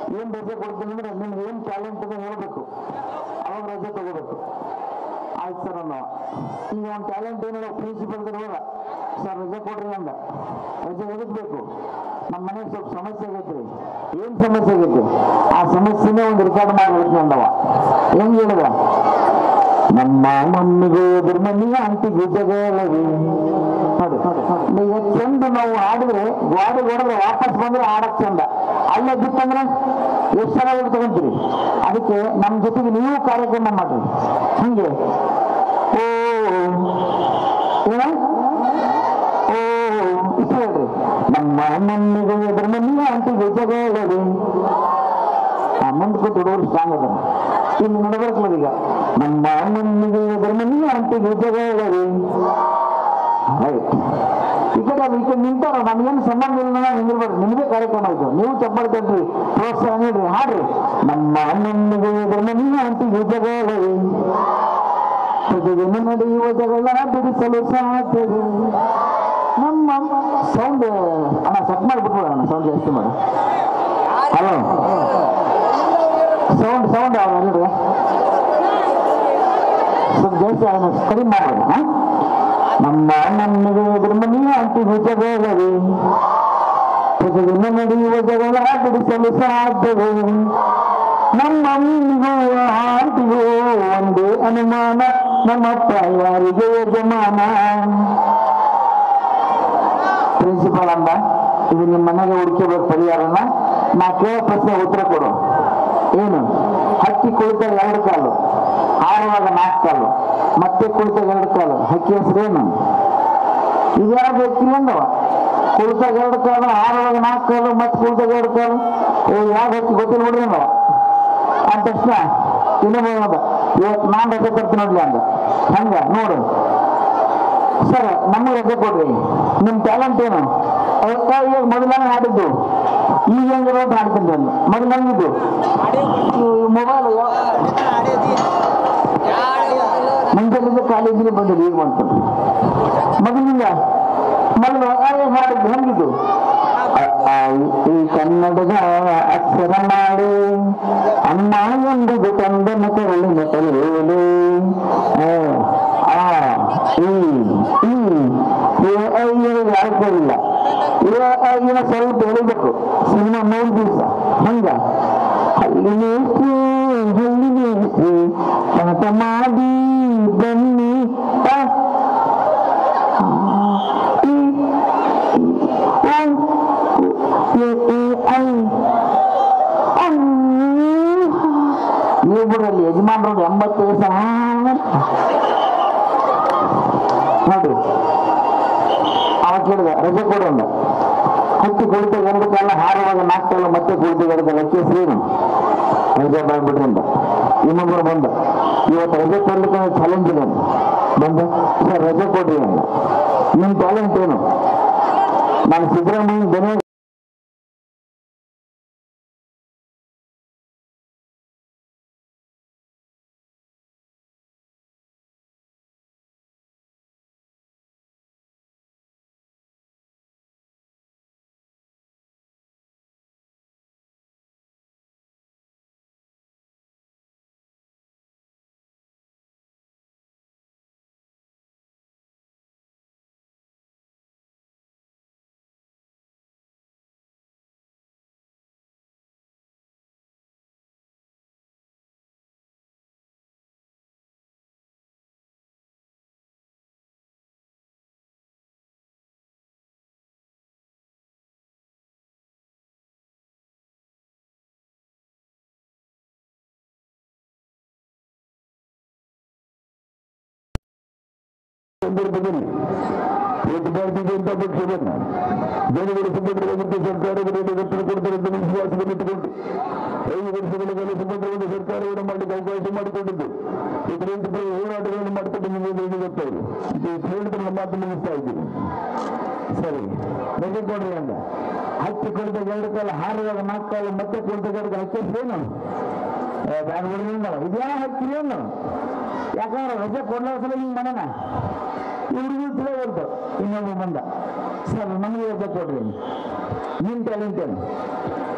ಏನ್ ರಜೆ ಕೊಡ್ತೀನಿ ಅಂದ್ರೆ ನಿಮ್ಗೆ ಏನ್ ಟ್ಯಾಲೆಂಟ್ ಇದೆ ಹೇಳ್ಬೇಕು ಅವಾಗ ರಜೆ ತಗೋಬೇಕು ಆಯ್ತು ಸರ್ ಅನ್ನೋ ಈಗ ಒಂದು ಟ್ಯಾಲೆಂಟ್ ಏನಿಲ್ಲ ಪ್ರಿನ್ಸಿಪಲ್ ಹೋದ ಸರ್ ರಜೆ ಕೊಡ್ರಿ ಅಂದ ರಜೆ ಎದಕ್ ಬೇಕು ನಮ್ಮ ಮನೆಗೆ ಸ್ವಲ್ಪ ಸಮಸ್ಯೆ ಆಗೈತ್ರಿ ಏನ್ ಸಮಸ್ಯೆ ಆಗೈತಿ ಆ ಸಮಸ್ಯೆನೇ ಒಂದು ರೆಕಾರ್ಡ್ ಮಾಡಿ ಅಂದವ ಹೆಂಗ್ ಹೇಳಿದ ನಮ್ಮ ಮಮ್ಮಿಗೂ ಎದುರು ಮನೆಯ ಅಂಟಿಗೂ ಜಗಳವಿ ನೋಡಿ ಈಗ ಚಂದ ನಾವು ಆಡಿದ್ರೆ ಗಾಡಿ ಹೊಡೆದ್ರೆ ವಾಪಸ್ ಬಂದ್ರೆ ಆಡಕ್ ಚಂದ ಅಲ್ಲೇ ಬಿತ್ತಂದ್ರೆ ಎಷ್ಟು ಚೆನ್ನಾಗಿ ತಗೊಂತೀರಿ ಅದಕ್ಕೆ ನಮ್ಮ ಜೊತೆಗೆ ನೀವು ಕಾರ್ಯಕ್ರಮ ಮಾಡ್ರಿ ಹಿಂಗೆ ಓ ಏನ ಓ ಇಷ್ಟು ಹೇಳ್ರಿ ನಮ್ಮ ಮಮ್ಮಿಗೂ ಎದುರು ಮನೆಯ ಅಂಟಿಗೂ ಜಗಳವಿ ಆ ಮುಂದೆ ಕೂತು ಹುಡುಗರು ಸ್ಟ್ರಾಂಗ್ ಅದ ಇಲ್ಲಿ ನಡಬರ್ಕಲ್ಲ ಈಗ ನಮ್ಮ ಮಣ್ಣಿಗೆ ಧರ್ಮನಿ ಅಂಟಿಗೆ ಜಗಳರಿ ರೈಟ್ ಈ ಕಡೆ ಅದು ಈ ಕಡೆ ನಿಂತಾರ ನಮಗೇನು ಸಂಬಂಧ ಇಲ್ಲ ನಿಂದಿರ್ಬೇಡ್ರಿ ನಿಮಗೆ ಕಾರ್ಯಕ್ರಮ ಆಯ್ತು ನೀವು ಚಪ್ಪಲ್ ತಡ್ರಿ ಪ್ರೋತ್ಸಾಹ ನೀಡ್ರಿ ಹಾಡ್ರಿ ನಮ್ಮ ಮಣ್ಣಿಗೆ ಧರ್ಮನಿ ಅಂಟಿಗೆ ಜಗಳರಿ ಪ್ರತಿದಿನ ನಡೆಯುವ ಜಗಳ ಬಿಡಿಸಲು ಸಾಧ್ಯರು ನಮ್ಮ ಸೌಂಡ್ ಅಣ್ಣ ಸೆಟ್ ಮಾಡಿಬಿಟ್ಬಿಡ ಅಣ್ಣ ಸೌಂಡ್ ಜಾಸ್ತಿ ಮಾಡಿ ಹಲೋ ಸೌಂಡ್ ಸೌಂಡ್ ನೋಡ್ರಿ ಸ್ವಲ್ಪ ಜಾಸ್ತಿ ಅವನು ಕಡಿಮೆ ಮಾಡೋದು ಹಾ ನಮ್ಮ ನಮ್ಮಿಗೆ ಎದುರು ಮನೆಯ ಅಂಟಿ ಜಗಳರಿ ಪ್ರತಿದಿನ ನಡೆಯುವ ಜಗಳ ಬಿಡಿಸಲು ಸಾಧ್ಯವೇ ನಮ್ಮ ಅಮ್ಮಿಗೂ ಆಂಟಿಗೂ ಒಂದೇ ಅನುಮಾನ ನಮ್ಮ ಯಾರಿಗೆ ಯಜಮಾನ ಪ್ರಿನ್ಸಿಪಾಲ್ ಅಂದ ಇದು ನಿಮ್ಮ ಮನೆಗೆ ಹುಡುಕಬೇಕು ಪರಿಹಾರನ ನಾ ಕೇಳೋ ಪ್ರಶ್ನೆ ಉತ್ತರ ಕೊಡು ಏನು ಹಕ್ಕಿ ಕುಳಿತಾಗ ಎರಡು ಕಾಲು ಹಾರುವಾಗ ನಾಲ್ಕು ಕಾಲು ಮತ್ತೆ ಕುಳಿತಾಗ ಎರಡು ಕಾಲು ಹಕ್ಕಿ ಹೆಸರೇನು ಇದ್ಯಾರು ಹಕ್ಕಿ ಅಂದವ ಕುಳಿತಾಗ ಎರಡು ಕಾಲು ಹಾರುವಾಗ ನಾಲ್ಕು ಕಾಲು ಮತ್ತೆ ಕುಳಿತಾಗ ಎರಡು ಕಾಲು ಏ ಯಾವ ಹಕ್ಕಿ ಗೊತ್ತಿಲ್ಲ ಬಿಡ್ರಿ ಅಂದವ ಅಂದ ತಕ್ಷಣ ಇನ್ನೊಬ್ಬ ಹೇಳ್ದ, ಇವತ್ತು ನಾನು ರಜೆ ಕೊಡ್ತೀನಿ ನೋಡ್ಲಿ ಅಂದ ಹಂಗ ನೋಡು ಸರ್ ನಮಗೆ ರಜೆ ಕೊಡ್ರಿ ನಿಮ್ಮ ಟ್ಯಾಲೆಂಟ್ ಏನು ಅದಕ್ಕ ಈಗ ಮೊದಲನೇ ಹಾಡಿದ್ದು ಈಗ ಹೆಂಗಿರೋ ಹಾಡ್ತೀನಿ ನಾನು ಮೊದಲು ಹೆಂಗಿದ್ದು ಮೊಬೈಲ್ ಮುಂಜಾನೆ ಕಾಲೇಜಿಗೆ ಬಂದಿದ್ದು ಈಗ ಬಂತು ಮೊದಲಿಂದ ಮೊದಲು ಆಗ ಹಾಡಿದ್ದು ಹೆಂಗಿದ್ದು ಅ, ಆ, ಇ, ಈ ಕನ್ನಡದ ಅಕ್ಷರ ಮಾಡಿ ಅಮ್ಮ ಎಂಬುದು ಕಂದನ ಕರುಳಿನ ಕರುಳು ಆ ಈ ಈ ಯಾರಿಲ್ಲ ಇನ್ನ ಸ್ವಲ್ಪ ಹೇಳಿಬೇಕು ಸಿನಿಮಾ ಮೂರು ದಿವಸ ಹಂಗ ಹಳ್ಳಿ ಮೇಸ್ತ್ರಿ ಹಳ್ಳಿ ಮೇಸ್ತ್ರಿ ಕನಕ ಮಾಡಿ ಬನ್ನಿ ಆ, ಈ, ಈ, ಈ, ಈ, ಐ. ಅಂ. ನೀವು ಬಿಡ್ರಲ್ಲಿ ಯಜಮಾನ್ರು ಎಂಬತ್ತು ವಯಸ್ಸು ನೋಡಿ ಅವ ಕೇಳಿದ ರಜೆ ಕೊಡು ಅಂದ ಹಕ್ಕಿ ಕುಳಿತ ಎರಡು ಕಾಲ ಹಾರುವಾಗ ನಾಲ್ಕು ಕಾಲ ಮತ್ತೆ ಕುಳಿತ ಎರಡು ಕಾಲ ಕೇಸರೇನು ರಜೆ ಬಂದ್ಬಿಟ್ರಿ ಅಂದ ಇನ್ನೊಬ್ಬರು ಬಂದ ಇವತ್ತು ರಜೆ ಕೊಡ್ಲಿಕ್ಕೆ ಚಾಲೆಂಜ್ ಇದೆ ಅಂದ. ಬಂದ ಸರ್ ರಜೆ ಕೊಡ್ರಿ ಅಂದ ನಿಮ್ಮ ಟ್ಯಾಲೆಂಟ್ ಏನು ನಾನು ಸಿದ್ದರಾಮಯ್ಯ ದನಿ ಸಂದರ್ಭದಲ್ಲಿ ಒಂದು ಭಾರತೀಯ ಜನತಾ ಪಕ್ಷವನ್ನು ಜನಗಳ ಸಂಬಂಧಗಳ ಮತ್ತು ಸರ್ಕಾರಗಳನ್ನು ಒತ್ತಡ ಕೊಡ್ತಾರೆ ಅಂತ ವಿಶ್ವಾಸವನ್ನಿಟ್ಟುಕೊಂಡು ಐದು ವರ್ಷಗಳ ಕಾಲ ಸಂಬಂಧವನ್ನು ಸರ್ಕಾರವನ್ನು ಮಾಡಲಿಕ್ಕೆ ಅವಕಾಶ ಮಾಡಿಕೊಂಡಿದ್ದು ಇದರಿಂದ ಕೆಲವು ಹೋರಾಟಗಳನ್ನು ಮಾಡ್ಕೊಂಡು ನಿಮಗೆ ಗೊತ್ತವರು ಇದು ಹೇಳಿದ್ರೆ ನಮ್ಮ ಮಾತು ಮುಗಿಸ್ತಾ ಇದ್ದೀವಿ ಸರಿ ರಜೆ ಕೊಡ್ರಿ ಅಂದ ಹಕ್ಕಿ ಕುಳಿತ ಎರಡು ಕಾಲ ಹಾರುವಾಗ ನಾಲ್ಕು ಕಾಲು ಮತ್ತೆ ಕುಳಿತ ಎರಡು ಹಕ್ಕಿ ಏನು ಬ್ಯಾಂಗ್ಳೂರಿನಿಂದ ಇದ್ಯಾವ ಹಕ್ಕಿ ಏನು ಯಾಕಂದ್ರೆ ರಜೆ ಕೊಡ್ಲ ಸಲ ಹಿಂಗೆ ಮನೆನ ಹುಡುಗರು ತಿಳಿ ಬಂತು ಇನ್ನೊಬ್ಬ ಬಂದ ಸರ್ ನಮಗೆ ರಜೆ ಕೊಡ್ರಿ ನಿಮ್ಮ ಟ್ಯಾಲೆಂಟ್ ಏನು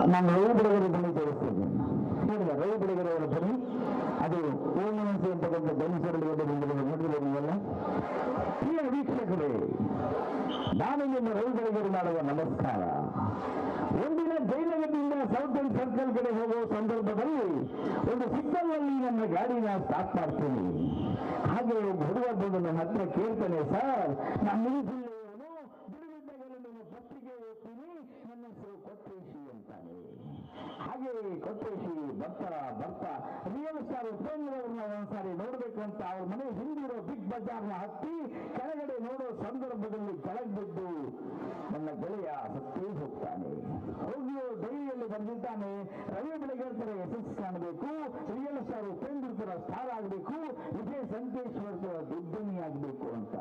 ನಾನು ರವಿ ಬೆಳಗೆರೆ ಧ್ವನಿ ತೋರಿಸ್ತೇನೆ ಹೇಳಿದ ರವಿ ಬೆಳಗೆರೆ ಅವರ ಧ್ವನಿ ಅದು ಓಮನಸಿ ಅಂತಕ್ಕಂಥ ಧ್ವನಿ ಸರಳಿಯಲ್ಲಿ ಬಂದಿದೆ ನೋಡಿದ್ರೆ ನೀವೆಲ್ಲ ಪ್ರಿಯ ವೀಕ್ಷಕರೇ ನಾನು ನಿಮ್ಮ ರವಿ ಬೆಳಗೆರೆ ಮಾಡುವ ನಮಸ್ಕಾರ ಒಂದಿನ ಜೈನಗರದಿಂದ ಸೌತರ್ನ್ ಸರ್ಕಲ್ ಕಡೆ ಹೋಗುವ ಸಂದರ್ಭದಲ್ಲಿ ಒಂದು ಸಿಗ್ನಲ್ನಲ್ಲಿ ನನ್ನ ಗಾಡಿನ ಸ್ಟಾರ್ಟ್ ಮಾಡ್ತೀನಿ ಹಾಗೆ ಒಬ್ಬ ಹುಡುಗ ಬಂದು ನನ್ನ ಹತ್ರ ಕೇಳ್ತಾನೆ ಸರ್ ನಾನು ನಿಲ್ಲಿಸಿಲ್ಲೇನು ಬಿಡುವಿದ್ದಾಗಲೂ ನಿಮ್ಮ ಪತ್ರಿಕೆ ಓದ್ತೀನಿ ನನ್ನ ಹೆಸರು ಕೊಟ್ಟೇಶಿ ಅಂತಾನೆ ಹಾಗೆ ಕೊಟ್ಟೇಶಿ ಬರ್ತಾ ಬರ್ತಾ ರಿಯಲ್ ಸ್ಟಾರ್ ಉಪೇಂದ್ರ ಅವ್ರನ್ನ ಒಂದ್ಸಾರಿ ನೋಡ್ಬೇಕು ಅಂತ ಅವ್ರ ಮನೆ ಹಿಂದಿರೋ ಬಿಗ್ ಬಜಾರ್ನ ಹತ್ತಿ ಕೆಳಗಡೆ ನೋಡೋ ಸಂದರ್ಭದಲ್ಲಿ ಕೆಳಗೆ ಬಿದ್ದು ನನ್ನ ಗೆಳೆಯ ಸತ್ತೇ ಹೋಗ್ತಾನೆ ಹೋಗಿಯೋ ಡೈರಿಯಲ್ಲಿ ಬಂದಿದ್ದಾನೆ ರವಿ ಬೆಳಗ್ಗೆ ತರ ಯಶಸ್ಸು ಕಾಣಬೇಕು ರಿಯಲ್ ಸ್ಟಾರ್ ಉಪೇಂದ್ರ ತರ ಸ್ಟಾರ್ ಆಗಬೇಕು ವಿಜಯ್ ಸಂಕೇಶ್ವರ್ ತರ ದುಡ್ಡನಿ ಆಗಬೇಕು ಅಂತ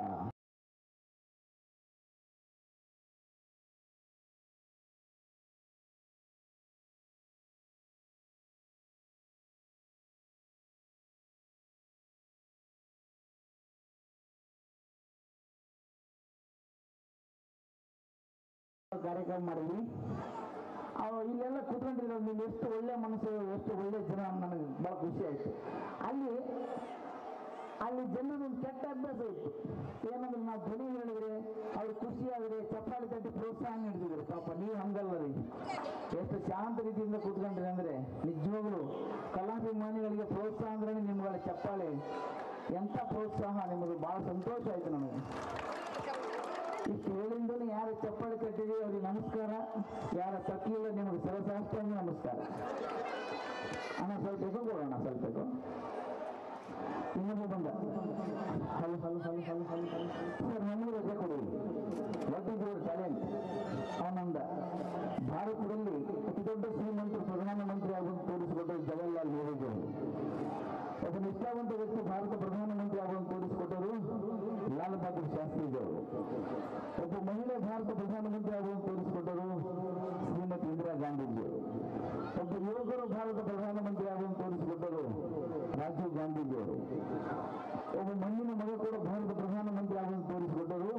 ಕಾರ್ಯಕ್ರಮ ಮಾಡಿದ್ವಿ ಅವ ಇಲ್ಲೆಲ್ಲ ಕೂತ್ಕೊಂಡಿರೋ ನೀನು ಎಷ್ಟು ಒಳ್ಳೆ ಮನಸ್ಸು ಎಷ್ಟು ಒಳ್ಳೆ ಜನ ನನಗೆ ಬಹಳ ಖುಷಿ ಆಯ್ತು ಅಲ್ಲಿ ಅಲ್ಲಿ ಜನರದ್ದು ಒಂದು ಕೆಟ್ಟ ಅಭ್ಯಾಸ ಇತ್ತು ಏನಂದ್ರೆ ನಾವು ಧ್ವನಿ ಹೇಳಿದ್ರೆ ಅವ್ರು ಖುಷಿ ಆದ್ರೆ ಚಪ್ಪಾಳಿ ತಟ್ಟಿ ಪ್ರೋತ್ಸಾಹ ನೀಡ್ತಿದ್ರು ಪಾಪ ನೀವು ಹಂಗಲ್ಲ ರೀ ಎಷ್ಟು ಶಾಂತ ರೀತಿಯಿಂದ ಕೂತ್ಕೊಂಡ್ರಿ ಅಂದ್ರೆ ನಿಜವಾಗ್ಲು ಕಲಾಭಿಮಾನಿಗಳಿಗೆ ಪ್ರೋತ್ಸಾಹ ಅಂದ್ರೆ ನಿಮ್ಗಳ ಚಪ್ಪಾಳೆ ಎಂಥ ಪ್ರೋತ್ಸಾಹ ನಿಮಗೆ ಬಹಳ ಸಂತೋಷ ಆಯ್ತು ನನಗೆ ಇಷ್ಟು ಹೇಳಿಂದಲೂ ಯಾರು ಚಪ್ಪಾಳೆ ಕಟ್ಟಿದೀವಿ ಅವ್ರಿಗೆ ನಮಸ್ಕಾರ ಯಾರ ತಕ್ಕಲಿಲ್ಲ ನಿಮಗೆ ಸರಸಾಷ್ಟಾಂಗ ನಮಸ್ಕಾರ ಅಣ್ಣ ಸ್ವಲ್ಪ ಇದು ಕೊಡೋಣ ಸ್ವಲ್ಪ ಇದು ಇನ್ನೊಬ್ಬ ಬಂದ hello hello hello hello hello sir ನಮಗೆ ರಜೆ ಕೊಡಿ ವಾಟ್ ಇಸ್ ಯುವರ್ ಟ್ಯಾಲೆಂಟ್ ಅವನಂದ ಭಾರತದಲ್ಲಿ ಅತಿ ದೊಡ್ಡ ಶ್ರೀಮಂತರು ಪ್ರಧಾನಮಂತ್ರಿ ಆಗುವಂತ ತೋರಿಸಿಕೊಟ್ಟರು ಜವಾಹರ್ಲಾಲ್ ನೆಹರು ಅವರು ಒಬ್ಬ ನಿಷ್ಠಾವಂತ ವ್ಯಕ್ತಿ ಭಾರತ ಪ್ರಧಾನಮಂತ್ರಿ ಆಗುವಂತ ತೋರಿಸಿಕೊಟ್ಟರು ಲಾಲ್ ಬಹದ್ದೂರ್ ಶಾಸ್ತ್ರಿಜವರು ಒಬ್ಬ ಮಹಿಳೆ ಭಾರತ ಪ್ರಧಾನಮಂತ್ರಿ ಆಗುವಂತ ತೋರಿಸಿಕೊಟ್ಟರು ಶ್ರೀಮತಿ ಇಂದಿರಾ ಗಾಂಧೀಜಿಯವರು ಒಬ್ಬ ಯುವಕರು ಭಾರತ ಪ್ರಧಾನಮಂತ್ರಿ ಆಗುವಂತ ತೋರಿಸಿಕೊಟ್ಟರು ರಾಜೀವ್ ಗಾಂಧೀಜಿಯವರು ಒಬ್ಬ ಮಣ್ಣಿನ ಮಗ ಕೂಡ ಭಾರತ ಪ್ರಧಾನಮಂತ್ರಿ ಆಗುವಂತ ತೋರಿಸಿಕೊಟ್ಟರು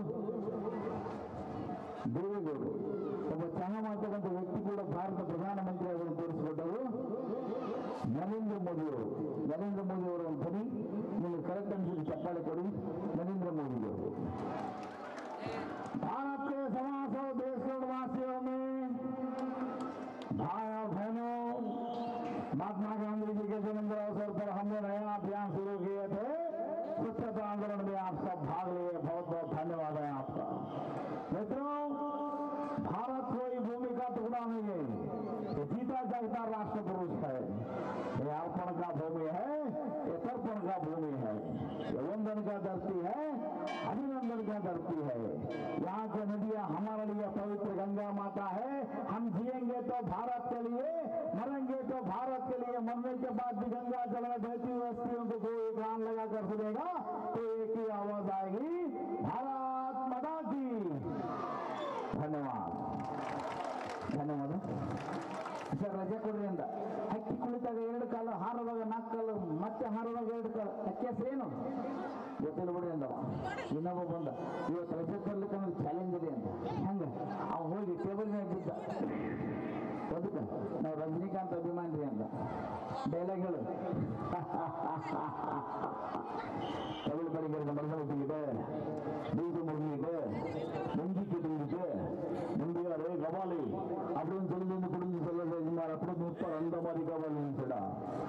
ದೇವೇಗೌಡರು ಒಬ್ಬ ಚಹಾ ಮಾಡ್ತಕ್ಕಂಥ ವ್ಯಕ್ತಿ ಕೂಡ ಭಾರತ ಪ್ರಧಾನಮಂತ್ರಿ ಆಗುವಂತ ತೋರಿಸಿಕೊಟ್ಟರು ನರೇಂದ್ರ ಮೋದಿ ಅವರು ನರೇಂದ್ರ ಮೋದಿ ಅವರ ಒಂದು ಧ್ವನಿ ನಿಮಗೆ ಕರೆಕ್ಟ್ ಅನ್ಸಿದ್ದು ಚಪ್ಪಾಳೆ ಕೊಡಿ नरेंद्र मोदी जी भारत के समाज और देश के वासियों में भाई और बहनों महात्मा गांधी जी के जन्म के अवसर पर हमने नया अभियान शुरू किए थे स्वच्छता आंदोलन में आप सब भाग लिए बहुत बहुत धन्यवाद है आपका मित्रों भारत कोई भूमि का टुकड़ा नहीं है ये जीता जागता राष्ट्र पुरुष है ये अर्पण का भूमि है ये तर्पण का भूमि है ये वंदन का धरती है अभिनंदन का धरती है यहाँ की नदियां हमारे लिए पवित्र गंगा माता है हम जिएंगे तो भारत के लिए मरेंगे तो भारत के लिए मरने के बाद भी गंगा जल में बहती हुई हस्तियों को कोई कान लगा कर सुनेगा तो एक ही आवाज आएगी भारत माता की धन्यवाद ಧನ್ಯವಾದ ಸರ್ ರಜೆ ಕೊಡ್ರಿ ಅಂದ ಹಕ್ಕಿ ಕುಳಿತಾಗ ಎರಡು ಕಾಲು ಹಾರುವಾಗ ನಾಲ್ಕು ಕಾಲು ಮತ್ತೆ ಹಾರುವಾಗ ಎರಡು ಕಾಲು ಹಕ್ಕಿ ಹೆಸರೇನು ಗೊತ್ತಿಲ್ಲ ಬಿಡ್ರಿ ಅಂದವ ಇನ್ನೊಬ್ಬ ಬಂದ ಇವತ್ತು ರಜೆ ಕೊಡ್ಲಿಕ್ಕೆ ಅನ್ನೋದು ಚಾಲೆಂಜ್ ಇದೆ ಅಂತ ಹಂಗ ಅವ ಹೋಗಿ ಟೇಬಲ್ ಮೇಲೆ ಬಿದ್ದ ಅದಕ್ಕೆ ನಾವು ರಜನಿಕಾಂತ್ ಅಭಿಮಾನಿ ಅಂತ ಡೈಲಾಗ್ ಹೇಳು தமிழ் படிக்கிற மருத்துவத்துக்கிட்ட நீதி முருகிட்டு நெஞ்சிக்கு தூங்கிட்டு முந்தியாரு கபாலி அப்படின்னு சொல்லி வந்து குடிஞ்சு சொல்ல இருந்தார் அப்படி முப்பார் அந்த மாதிரி கபாலின்னு சொல்லா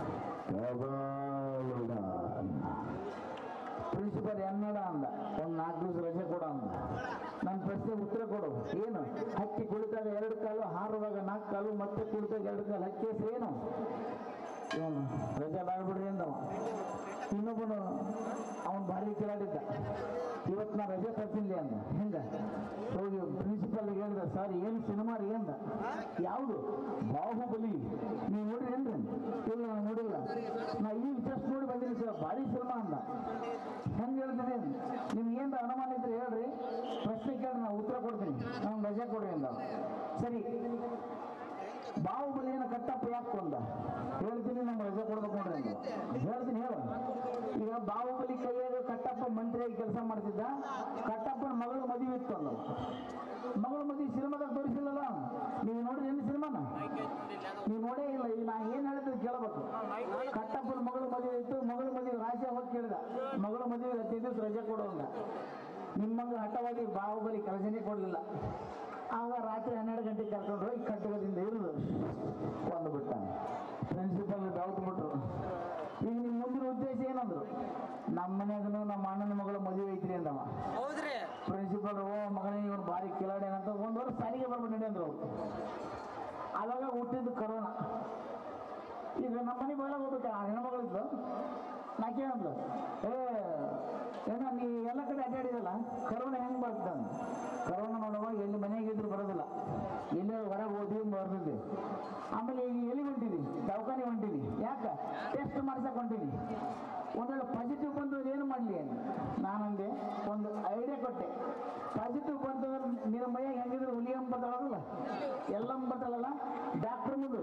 கபாலிடா ಪ್ರಿನ್ಸಿಪಲ್ ಎನ್ನಡ ಅಂದ ಒಂದ್ ನಾಲ್ಕು ದಿವಸ ರಜೆ ಕೊಡ ಅಂದ ನನ್ನ ಪ್ರಶ್ನೆ ಉತ್ತರ ಕೊಡು ಏನು ಹಕ್ಕಿ ಕುಳಿತಾಗ ಎರಡು ಕಾಲು ಹಾರುವಾಗ ನಾಲ್ಕು ಕಾಲು ಮತ್ತೆ ಕುಳಿತಾಗ ಎರಡು ಕಾಲು ಹಕ್ಕಿ ಹೆಸರು ಏನು ಇವನು ರಜೆ ಬಾಳ್ಬಿಡ್ರಿ ಅಂದವ ಇನ್ನೊಬ್ಬನು ಅವನು ಭಾರಿ ಕಿರಾಡಿದ್ದ ಇವತ್ತು ನಾ ರಜೆ ತರ್ತೀನಿ ಅಂದ ಹೆಂಗ ಹೋಗಿ ಪ್ರಿನ್ಸಿಪಲ್ ಹೇಳಿದ ಸರ್ ಏನು ಸಿನಿಮಾ ರೀ ಅಂದ ಯಾವುದು ಬಾಹುಬಲಿ ನೀವು ನೋಡ್ರಿ ಏನ್ರಿ ಇಲ್ಲ ನಾನು ನೋಡಿಲ್ಲ ನಾ ಈಗ ಜಸ್ಟ್ ನೋಡಿ ಬಂದಿನಿ ಸರ್ ಭಾರಿ ಸಿನಿಮಾ ಅಂದ ಹೆಂಗ್ ಹೇಳ್ತೀನಿ ನಿಮ್ಗೆ ಏನ್ ಅನುಮಾನ ಇದ್ರೆ ಹೇಳ್ರಿ ಪ್ರಶ್ನೆ ಕೇಳಿ ನಾ ಉತ್ತರ ಕೊಡ್ತೀನಿ ನಾವು ರಜೆ ಕೊಡ್ರಿ ಅಂದ ಸರಿ ಬಾಹುಬಲಿಯನ್ನು ಕಟ್ಟಪ್ಪ ಯಾಕೆ ಕೊಂದ ಹೇಳ್ತೀನಿ ನಮ್ಮ ರಜೆ ಕೊಡ್ಬೇಕು ನೋಡ್ರಿ ಅಂದ ಹೇಳ್ತೀನಿ ಹೇಳು ಈಗ ಬಾಹುಬಲಿ ಕೈಯಾಗ ಕಟ್ಟಪ್ಪ ಮಂತ್ರಿಯಾಗಿ ಕೆಲಸ ಮಾಡ್ತಿದ್ದ ಕಟ್ಟಪ್ಪನ ಮಗಳ ಮದುವೆ ಇತ್ತು ಅಂದ ಮಗಳ ಮದುವೆ ಸಿನಿಮಾದಾಗ ತೋರಿಸಿಲ್ಲಲ್ಲ ನೀವು ನೋಡಿದ್ರೆ ಏನು ಸಿನಿಮಾನ ನೀವು ನೋಡೇ ಇಲ್ಲ ಈಗ ನಾ ಏನ್ ಹೇಳಿದ್ರೆ ಕೇಳಬೇಕು ಕಟ್ಟಪ್ಪನ ಮಗಳು ಮದುವೆ ಇತ್ತು ಮಗಳ ಮದುವೆ ರಾಜ ಹೋಗಿ ಕೇಳಿದ ಮಗಳ ಮದುವೆ ಹದಿನೈದು ದಿವಸ ರಜೆ ಕೊಡು ಅಂದ ನಿಮ್ಮಂಗ ಹಠವಾಗಿ ಬಾಹುಬಲಿ ಕೆಲಸನೇ ಕೊಡಲಿಲ್ಲ ಆಗ ರಾತ್ರಿ ಹನ್ನೆರಡು ಗಂಟೆಗೆ ಕರ್ಕೊಂಡು ಹೋಗಿ ಕಟ್ಟಗದಿಂದ ಇರುದು ಒಂದು ಬಿಟ್ಟ ಪ್ರಿನ್ಸಿಪಲ್ ಡೌಟ್ ಬಿಟ್ರು ಈಗ ನಿಮ್ಮ ಮುಂದಿನ ಉದ್ದೇಶ ಏನಂದ್ರು ನಮ್ಮ ಮನ್ಯಾಗನು ನಮ್ಮ ಅಣ್ಣನ ಮಗಳ ಮದುವೆ ಐತ್ರಿ ಅಂದವ ಹೌದ್ರಿ ಪ್ರಿನ್ಸಿಪಲ್ ಓ ಮಗನೇ ಇವನು ಭಾರಿ ಕಿಲಾಡಿ ಅಂತ ಒಂದು ವರ್ಷ ಸಾಲಿಗೆ ಬರ್ಬಿಟ್ಟು ನಡಿ ಅಂದ್ರು ಅವ್ರು ಆವಾಗ ಹುಟ್ಟಿದ್ದು ಕರೋನಾ ಈಗ ನಮ್ಮ ಮನೆ ಬಾಳ ಹೋಗ್ಬೇಕು ಆ ಹೆಣ್ಮಗಳಿದ್ಲು ನಾಕೆ ಅಂದ್ಲು ಏ ಏನ ನೀ ಎಲ್ಲ ಕಡೆ ಅಡ್ಡಾಡಿದಲ್ಲ ಕರೋನಾ ಹೆಂಗ್ ಬರ್ತದ ಕರೋನಾ ನೋಡುವ ಎಲ್ಲಿ ಮನೆಗೆ ಇದ್ರು ಬರೋದಿಲ್ಲ ಎಲ್ಲಿ ಹೊರಗೆ ಹೋದ್ವಿ ಬರ್ತಿದ್ವಿ ಆಮೇಲೆ ಈಗ ಎಲ್ಲಿ ಹೊಂಟಿವಿ ದವಾಖಾನೆ ಹೊಂಟಿವಿ ಯಾಕ ಟೆಸ್ಟ್ ಮಾಡ್ಸಕ್ ಹೊಂಟಿವಿ ಒಂದೊಳ್ಳೆ ಪಾಸಿಟಿವ್ ಬಂದು ಏನು ಮಾಡಲಿ ನಾನಂದೆ ಒಂದು ಐಡಿಯಾ ಕೊಟ್ಟೆ ಪಾಸಿಟಿವ್ ಬಂತು ಅಂದ್ರೆ ನಿನ್ನ ಮೈಯಾಗ ಹೆಂಗಿದ್ರು ಹುಲಿ ಅಂಬತ್ತಲ್ಲ ಎಲ್ಲಮ್ಮ ಬರ್ತಲ್ಲ ಡಾಕ್ಟರ್ ಮುಂದೆ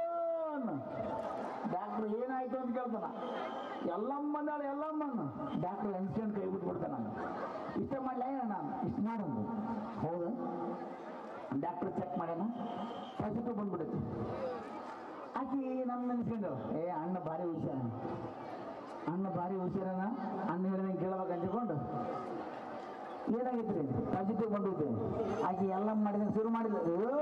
ಡಾಕ್ಟರ್ ಏನಾಯ್ತು ಅಂತ ಕೇಳ್ತಾನ ಎಲ್ಲಮ್ಮ ಬಂದಾಳ ಎಲ್ಲಮ್ಮನ ಡಾಕ್ಟರ್ ಇನ್ಸಿಡೆಂಟ್ ಕೈ ಬಿಟ್ಬಿಡ್ತಾನ ನಾನು ಇಷ್ಟ ಮಾಡಲ ನಾನು ಇಷ್ಟು ಮಾಡಂದು ಹೌದು ಡಾಕ್ಟರ್ ಚೆಕ್ ಮಾಡ್ಯಾನ ಪಾಸಿಟಿವ್ ಬಂದ್ಬಿಡುತ್ತೆ ಆಕಿ ನಮ್ಮ ನೆನ್ಸ್ಕೊಂಡವ ಏ ಅಣ್ಣ ಭಾರಿ ಹುಷಾರ ಅಣ್ಣ ಭಾರಿ ಹುಷಾರನ ಅಣ್ಣ ಹೇಳಿದಂಗೆ ಕೇಳ್ಬೇಕು ಅಂಜಿಕೊಂಡು ಏನಾಗಿತ್ರಿ ಪಾಸಿಟಿವ್ ಬಂದಿದ್ದೆ ಆಕೆ ಎಲ್ಲ ಮಾಡಿದಂಗೆ ಶುರು ಮಾಡಿಲ್ಲ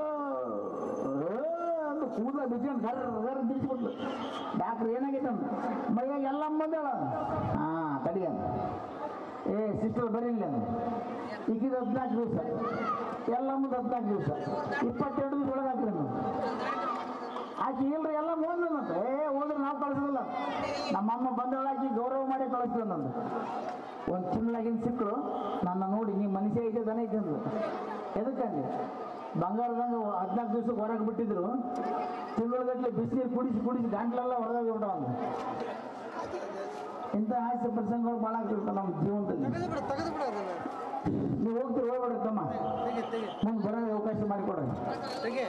ಅಂತ ಕೂದಲ ಬಿಚ್ಕೊಂಡು ಗರ್ ಗರ್ ಬಿಡಿಸ್ಬಿಟ್ಲು ಡಾಕ್ಟ್ರ್ ಏನಾಗೈತೆ ಅಂತ ಮೈಯಾಗ ಎಲ್ಲ ಬಂದಾಳ ಹಾ ತಡಿಯ ಏ ಸಿಸ್ಟರ್ ಬರೀಲ್ಲ ಈಗಿದ ಹದಿನಾಲ್ಕು ದಿವಸ ಎಲ್ಲ ಮುಂದೆ ಹದಿನಾಲ್ಕು ದಿವಸ ಇಪ್ಪತ್ತೆರಡು ದಿವಸ ಒಳಗೆ ಹಾಕ್ರಿ ನೀವು ಆಕೆ ಇಲ್ರಿ ಎಲ್ಲ ಓದ್ಲಂತ ಏ ಹೋದ್ರೆ ನಾವು ಕಳಿಸೋದಿಲ್ಲ ನಮ್ಮಮ್ಮ ಬಂದವಳ ಆಕಿ ಗೌರವ ಮಾಡಿ ಕಳಿಸ್ತೀವಿ ನಂದು ಒಂದು ತಿಂಗಳಾಗಿನ ಸಿಕ್ಕರು ನನ್ನ ನೋಡಿ ನೀ ಮನುಷ್ಯ ಐತೆ ದನ ಐತೆ ಅಂದ್ರು ಎದಕ್ಕಂದ್ರೆ ಬಂಗಾರದಂಗ ಹದಿನಾಲ್ಕು ದಿವ್ಸಕ್ಕೆ ಹೊರಗೆ ಬಿಟ್ಟಿದ್ರು ತಿಂಗಳಗಟ್ಟಲೆ ಬಿಸಿನೀರು ಕುಡಿಸಿ ಕುಡಿಸಿ ಗಂಟ್ಲೆಲ್ಲ ಹೊರಗೆ ಬಿಟ್ಟ ಅಂದ್ರು ಇಂಥ ಹಾಸ್ಯ ಪ್ರಸಂಗಗಳು ಭಾಳ ಆಗ್ತಿರ್ತಾವೆ ನಮ್ಮ ಜೀವನದಲ್ಲಿ ತೆಗೆದು ಬಿಡು ತೆಗೆದು ಬಿಡು ಅದನ್ನ ನೀವು ಹೋಗ್ತೀರಿ ಹೋಗ್ಬೇಡಿ ತಮ್ಮ ತೆಗಿ ತೆಗಿ ಮುಂದೆ ಬರೋದು ಅವಕಾಶ ಮಾಡಿಕೊಡ್ರಿ ತೆಗಿ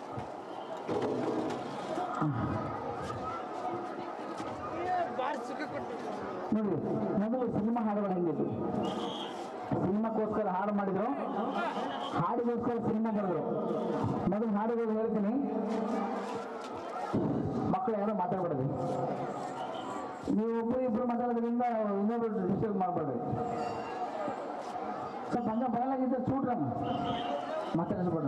ಬಾರಿ ಸುಖ ಕೊಟ್ಟು ನೋಡಿ ಮೊದಲು ಸಿನಿಮಾ ಹಾಡುಗಳು ಹೆಂಗಿತ್ತು ಸಿನಿಮಾಕ್ಕೋಸ್ಕರ ಹಾಡು ಮಾಡಿದ್ರು ಹಾಡಿಗೋಸ್ಕರ ಸಿನಿಮಾ ಬರೆದ್ರು ಮೊದಲು ಹಾಡುಗಳು ಹೇಳ್ತೀನಿ ಮಕ್ಕಳು ಯಾರೋ ಮಾತಾಡ್ಬಿಡ್ರಿ ನೀವು ಒಬ್ಬರು ಇಬ್ಬರು ಮಾತಾಡೋದ್ರಿಂದ ಇನ್ನೊಬ್ರು ಡಿಸ್ಟರ್ಬ್ ಮಾಡಬೇಡ್ರಿ ಸ್ವಲ್ಪ ಹಂಗ ಬರಲಾಗಿದ್ದ ಚೂಡ್ರಮ್ಮ ಮಾತಾಡಿಸ್ಬೇಡ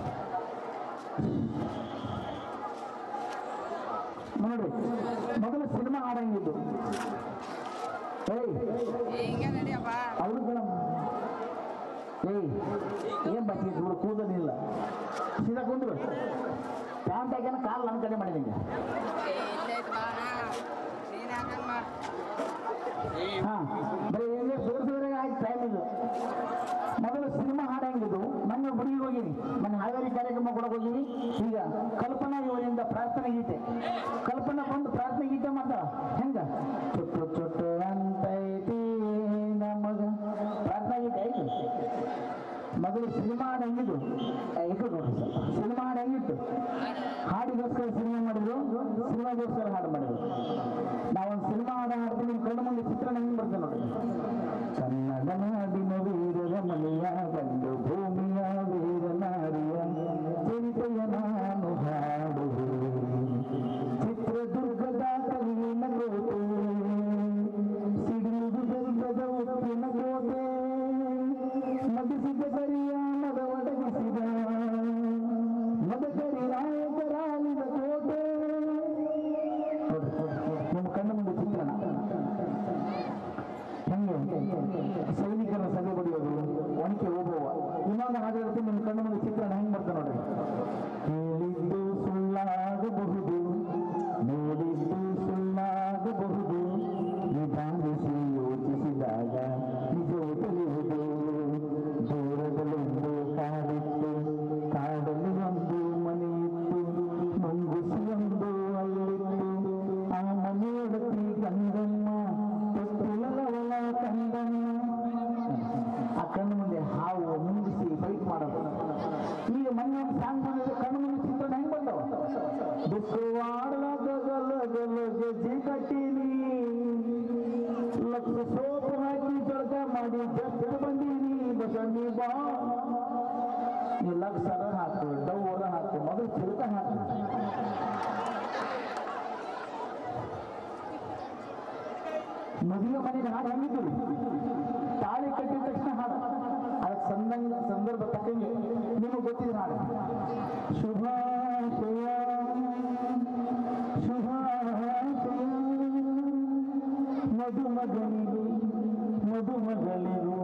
ನೋಡಿ ಮೊದಲು ಸಿನಿಮಾ ಹಾಡಂಗಿದ್ದು ಏಯ್ ಹಿಂಗೆ ನಡಿಯಪ್ಪ ಅವ್ರು ಮೇಡಮ್ ಏಯ್ ಏನ್ ಬಾಕಿ ದೂರ ಕೂದಲಿಲ್ಲ ಸೀದಾ ಕುಂದ್ರು ಪ್ಯಾಂಟ್ ಹಾಕ್ಯಾನ ಕಾಲ್ ನನ್ನ ಕಡೆ ಮಾಡಿದಂಗೆ ಹಾ ಬರೀ ಹಿಂಗೆ ತೋರಿಸಿದ್ರೆ ಆಯ್ತು ಟೈಮ್ ಇದು ಮೊದಲು ಸಿನಿಮಾ ಹಾಡು ಹೆಂಗಿದ್ದು ಮೊನ್ನೆ ಹುಡುಗಿಗೆ ಹೋಗಿನಿ ಮೊನ್ನೆ ಹಾವೇರಿ ಕಾರ್ಯಕ್ರಮ ಕೊಡಕ್ಕೆ ಹೋಗಿನಿ ಈಗ ಕಲ್ಪನಾ ಇವರಿಂದ ಪ್ರಾರ್ಥನೆ ಗೀತೆ ಕಲ್ಪನಾ ಬಂದು ಪ್ರಾರ್ಥನೆ ಗೀತೆ ಮಾಡ್ತಾಳ ಹೆಂಗ ಚುಟ್ಟು ಚುಟ್ಟು ಅಂತೈತಿ ನಮಗ ಪ್ರಾರ್ಥನಾ ಗೀತೆ ಐತಿ ಮೊದಲು ಸಿನಿಮಾ ಹಾಡು ಹೆಂಗಿದ್ದು ಏ, ಇದು ನೋಡ್ರಿ ಸ್ವಲ್ಪ ಸಿನಿಮಾ ಹಾಡು ಹೆಂಗಿತ್ತು ಹಾಡಿಗೋಸ್ಕರ ಸಿನಿಮಾ ಮಾಡಿದ್ರು ಸಿನಿಮಾಗೋಸ್ಕರ ಹಾಡು ಮಾಡಿದ್ರು ನಾವೊಂದು ಸಿನಿಮಾ ಹಾಡು ಹಾಡ್ತೀವಿ ನಿಮ್ಮ ಕಣ್ಣು ಮುಂದೆ ಚಿತ್ರಣ ಹೆಂಗ್ ಬರ್ತದೆ ನೋಡಿ ಕನ್ನಡ ನಾಡಿನ ವೀರರ ಮನೆಯ ಬಂದು ಭೂಮಿಯ ವೀರ ನಾರಿಯ ಚರಿತೆಯ ನಾನು ಹಾಡುವೆ ಚಿತ್ರದುರ್ಗದ ಕಲ್ಲಿನ ಕೋಟೆ ಸಿಡಿಲು ದುರ್ಗದ ಉಪ್ಪಿನ ಕೋಟೆ ಮದಿಸಿದ ಸರಿಯ ಮದ ಒದಗಿಸಿದ ಮದಕರಿ ನಾಯಕರಾಲಿದ ಕೋಟೆ ನಿಮ್ಮ ಕಣ್ಣ ಮುಂದೆ ಚಿತ್ರಣ ಹೆಂಗೆ ಸೈನಿಕರ ಸಭೆ ಬಡಿಯೋದು ಒಣಕೆ ಹೋಗುವ ಇನ್ನೊಂದು ಹಾಡು ಹೇಳ್ತೀನಿ ನಿಮ್ಮ ಕಣ್ಣ ಮುಂದೆ ಚಿತ್ರಣ ಹೆಂಗ್ ಬರ್ತದೆ ನೋಡ್ರಿ ಹೇಳಿದ್ದು ಸುಳ್ಳಾಗಬಹುದು ನೋಡಿದ್ದು ಸುಳ್ಳಾಗಬಹುದು ನಿಧಾನಿಸಿ ಯೋಚಿಸಿದಾಗ ನಿಜವು ತಿಳಿಯುವುದು ದೂರದಲ್ಲೊಂದು ಕಾಡಿತ್ತು ಕಾಡಲ್ಲಿ ಒಂದು ಮನೆಯಿತ್ತು ಮುಂಗುಸಿ ಒಂದು ಅಲ್ಲಿತ್ತು ಆ ಮನೆಯೊಡತಿ ಗಂಗಮ್ಮ ತೊಟ್ಟಿಲವಳ ಕಂದಮ್ಮ ಆ ಕಣ್ಣು ಮುಂದೆ ಹಾವು ಮುಂಗಿಸಿ ಫೈಟ್ ಮಾಡೋದು ಈಗ ಮೊನ್ನೆ ಒಂದು ಸಾಂಗ್ ಬಂದಿದೆ ಕಣ್ಣು ಮುಂದೆ ಚಿತ್ರಣ ಹೆಂಗ್ ಬಂದವ ಬಿಸುವಾಡಲ ಗಲ ಗಲ ಗೆಜ್ಜೆ ಕಟ್ಟೀನಿ ಲಕ್ಷ ಸೋಪು ಹಾಕಿ ಜಳಕ ಮಾಡಿ ಜಸ್ಟ್ ಬಂದೀನಿ ಬಸಣ್ಣಿ ಬಾ ನೀ ಲಕ್ಷ ಹಾಕು ಡವ್ವರ ಹಾಕು ಮೊದಲು ಚಿರಕ ಹಾಕು ಮದುವೆ ಮನೆಗೆ ಹಾಡು ಹೆಂಗಿದ್ದು ತಾಳಿ ಕಟ್ಟಿದ ತಕ್ಷಣ ಹಾಡು ಅದಕ್ಕೆ ಸಂದಂಗ ಸಂದರ್ಭ ತಕ್ಕಂಗೆ ನಿಮಗೆ ಗೊತ್ತಿದೆ ಹಾಡು ಶುಭಾಶಯ ಶುಭಾಶಯ ಮಧುಮಗನಿಗೂ ಮಧುಮಗಳಿಗೂ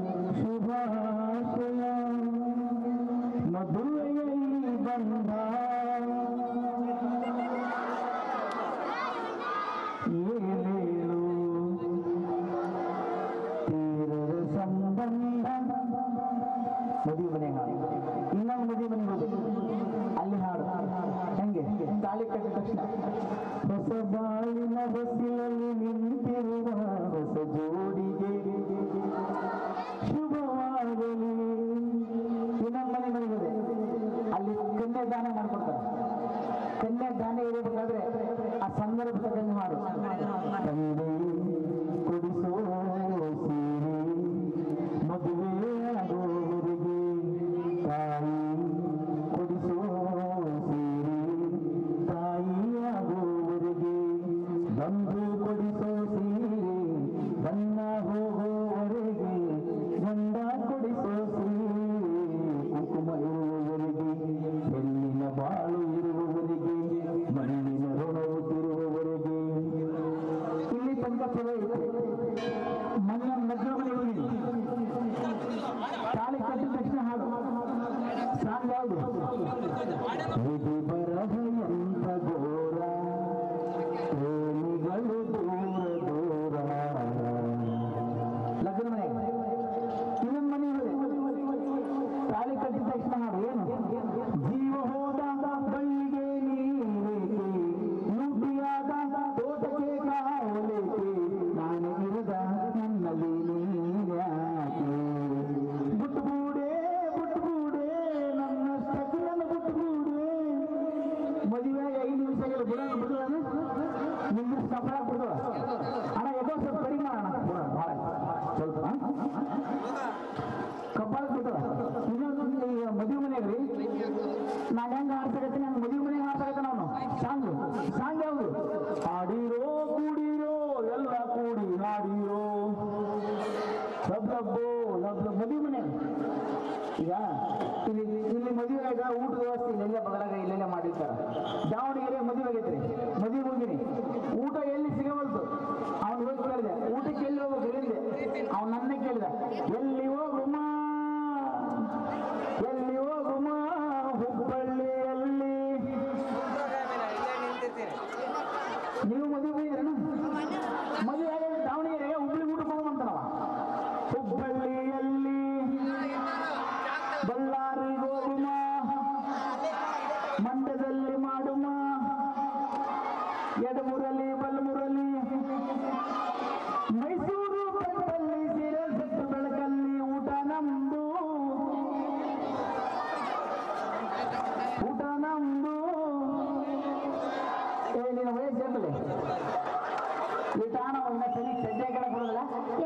ಶುಭಾಶಯ ಮಧುವೆಯಲ್ಲಿ ಬಂದ ಏನೇನು ತೀರದ ಸಂಬಂಧ ಮದುವೆ ಮನೆ ಹಾಡು ಇನ್ನೊಂದು ಮದುವೆ ಮನೆ ಹೋದೆ ಅಲ್ಲಿ ಹಾಡು ಹೆಂಗೆ ತಾಳಿ ಕಟ್ಟಿದ ತಕ್ಷಣ ಹೊಸ ಬಾಳಿನ ಹೊಸಿಲಲ್ಲಿ ನಿಂತಿರುವ ಹೊಸ ಜೋಡಿಗೆ ಶುಭವಾಗಲಿ ಇನ್ನೊಂದು ಮನೆ ಮನೆ ಹೋದೆ ಅಲ್ಲಿ ಕನ್ಯಾದಾನ ಮಾಡ್ಕೊಡ್ತಾರೆ ಕನ್ಯಾದಾನ ಇರಬೇಕಾದ್ರೆ ಆ ಸಂದರ್ಭ ತಕ್ಕಂಗೆ ಹಾಡು ತಂದೆ ಕೊಡಿಸೋ ಸೀರೆ ಮದುವೆ ಆಗೋವರೆಗೆ ತಾಯಿ ಕೊಡಿಸೋ ಸೀರೆ ತಾಯಿ ಆಗೋವರೆಗೆ ಬಂಧು ಕೊಡಿಸೋ ಸೀರೆ ಬಣ್ಣ ಹೋಗೋವರೆಗೆ ಗಂಡ ಕೊಡಿಸೋ ಸೀರೆ ಕುಂಕುಮ ಇರುವವರೆಗೆ ಹೆಣ್ಣಿನ ಬಾಳು ಇರುವವರೆಗೆ ಮಣ್ಣಿನ ಋಣವು ತಿರುವವರೆಗೆ ಇಲ್ಲಿ ತನಕ ಚಲೋ ಐತೆ ಮನೆಯ ಮದುವೆ ಮನೆಗೆ ಹೋಗಿನಿ ತಾಳಿ ಕಟ್ಟಿದ ತಕ್ಷಣ ಹಾಡು ಸಾಂಗ್ ಯಾವುದು ವಿಧಿ ಬರಹ ಎಂಥ ಘೋರ ಪ್ರೇಮಿಗಳು ದೂರ ದೂರ ಲಗ್ನ ಮನೆ ಇನ್ನೊಂದು ಮನೆ ತಾಳಿ ಕಟ್ಟಿದ ತಕ್ಷಣ ಹಾಡು ಏನು ಜೀವ ಹೋದ ಬಳ್ಳಿಗೆ ನೀರೇಕೆ ನುಡಿಯಾದ ತೋಟಕ್ಕೆ ಕಾವಲೇಕೆ ನಾನು ಇರದ ನನ್ನಲ್ಲಿ ನೀರ್ಯಾಕೆ ಬುಟ್ಬೂಡೆ ಬುಟ್ಬೂಡೆ ನನ್ನ ನನ್ನ ಬುಟ್ಬೂಡೆ ಮದುವೆಯಾಗಿ ಐದು ನಿಮಿಷಗಳು ಬಿಡೋಣ ಬಿಡೋಣ ನಿಮ್ಗೆ ಸಫಲ ಬಿಡುವ ಅಣ್ಣ ಎದೋ ಸ್ವಲ್ಪ ಕಡಿಮೆ ಮಾಡೋಣ ಬಿಡೋಣ ಭಾಳ ಸ್ವಲ್ಪ ಕಬ್ಬಾಳ ಬಿಡುವ ಇನ್ನೊಂದು ಈ ಮದುವೆ ಮನೆಯಾಗ ರೀ ನಾನು ಹೆಂಗ ಆಡ್ಸಕತ್ತೀನಿ ಹಂಗ ಮದುವೆ ಮನೆಗೆ ಆಡ್ಸಕತ್ತ ನಾವು ಸಾಂಗ್ ಸಾಂಗ್ ಯಾವುದು ಹಾಡಿರೋ ಕೂಡಿರೋ ಎಲ್ಲ ಕೂಡಿ ಹಾಡಿರೋ ಲಬ್ ಲಬ್ಬೋ ಲಬ್ ಲಬ್ ಮದುವೆ ಮನೆ ಈಗ ಇಲ್ಲಿ ಇಲ್ಲಿ ಮದುವೆಯಾಗ ಊಟದ ವ್ಯವಸ್ಥೆ ಇಲ್ಲೆಲ್ಲ ಬಗಲಾಗ ಇಲ್ಲೆಲ್ಲ ಮಾಡಿರ್ತಾರ ದಾವಣಗೆರೆ ಮದುವೆ ಆಗೈತ್ರಿ ಮದುವೆ ಹೋಗಿನಿ ಊಟ ಎಲ್ಲಿ ಸಿಗವಲ್ತು ಅವ್ನು ಹೋಗಿ ಕೇಳಿದೆ ಊಟಕ್ಕೆ ಎಲ್ಲಿ ಹೋಗ್ಬೇಕು ಹೇಳಿದೆ ಅವ್ನು ನನ್ನ ಕೇಳಿದ ಎಲ್ಲಿ ಹೋಗುಮ ಎಲ್ಲಿ ಹೋಗುಮ ಹುಬ್ಬಳ್ಳಿಯಲ್ಲಿ ಇಲ್ಲೇ ನಿಂತಿರ್ತೀನಿ ನೀವು ಮದುವೆ ಹೋಗಿದ್ರೇನ ಮದುವೆ ಆಗ ದಾವಣಗೆರೆ ಹುಬ್ಬಳ್ಳಿ ಊಟ ಹೋಗಂತಾನವ ಹುಬ್ಬಳ್ಳಿಯಲ್ಲಿ ಬಳ್ಳಾರಿ ಹೋಗುಮ ಮಂಡ್ಯದಲ್ಲಿ ಮಾಡುಮ ಎಡಮುರಲಿ ಬಲಮುರಲಿ ಮೈಸೂರು ಬೆಟ್ಟಲ್ಲಿ ಸೀರೆ ಸೆಟ್ಟು ಬೆಳಕಲ್ಲಿ ಊಟ ನಮ್ದು ಊಟ ನಮ್ದು ಏ ನಿನ್ನ ವಯಸ್ಸು ಎಂಬಲೆ ಈ ತಾಣ ಇನ್ನ ಸರಿ ಸಜ್ಜೆ ಕಡೆ ಕೊಡೋದಿಲ್ಲ ಏ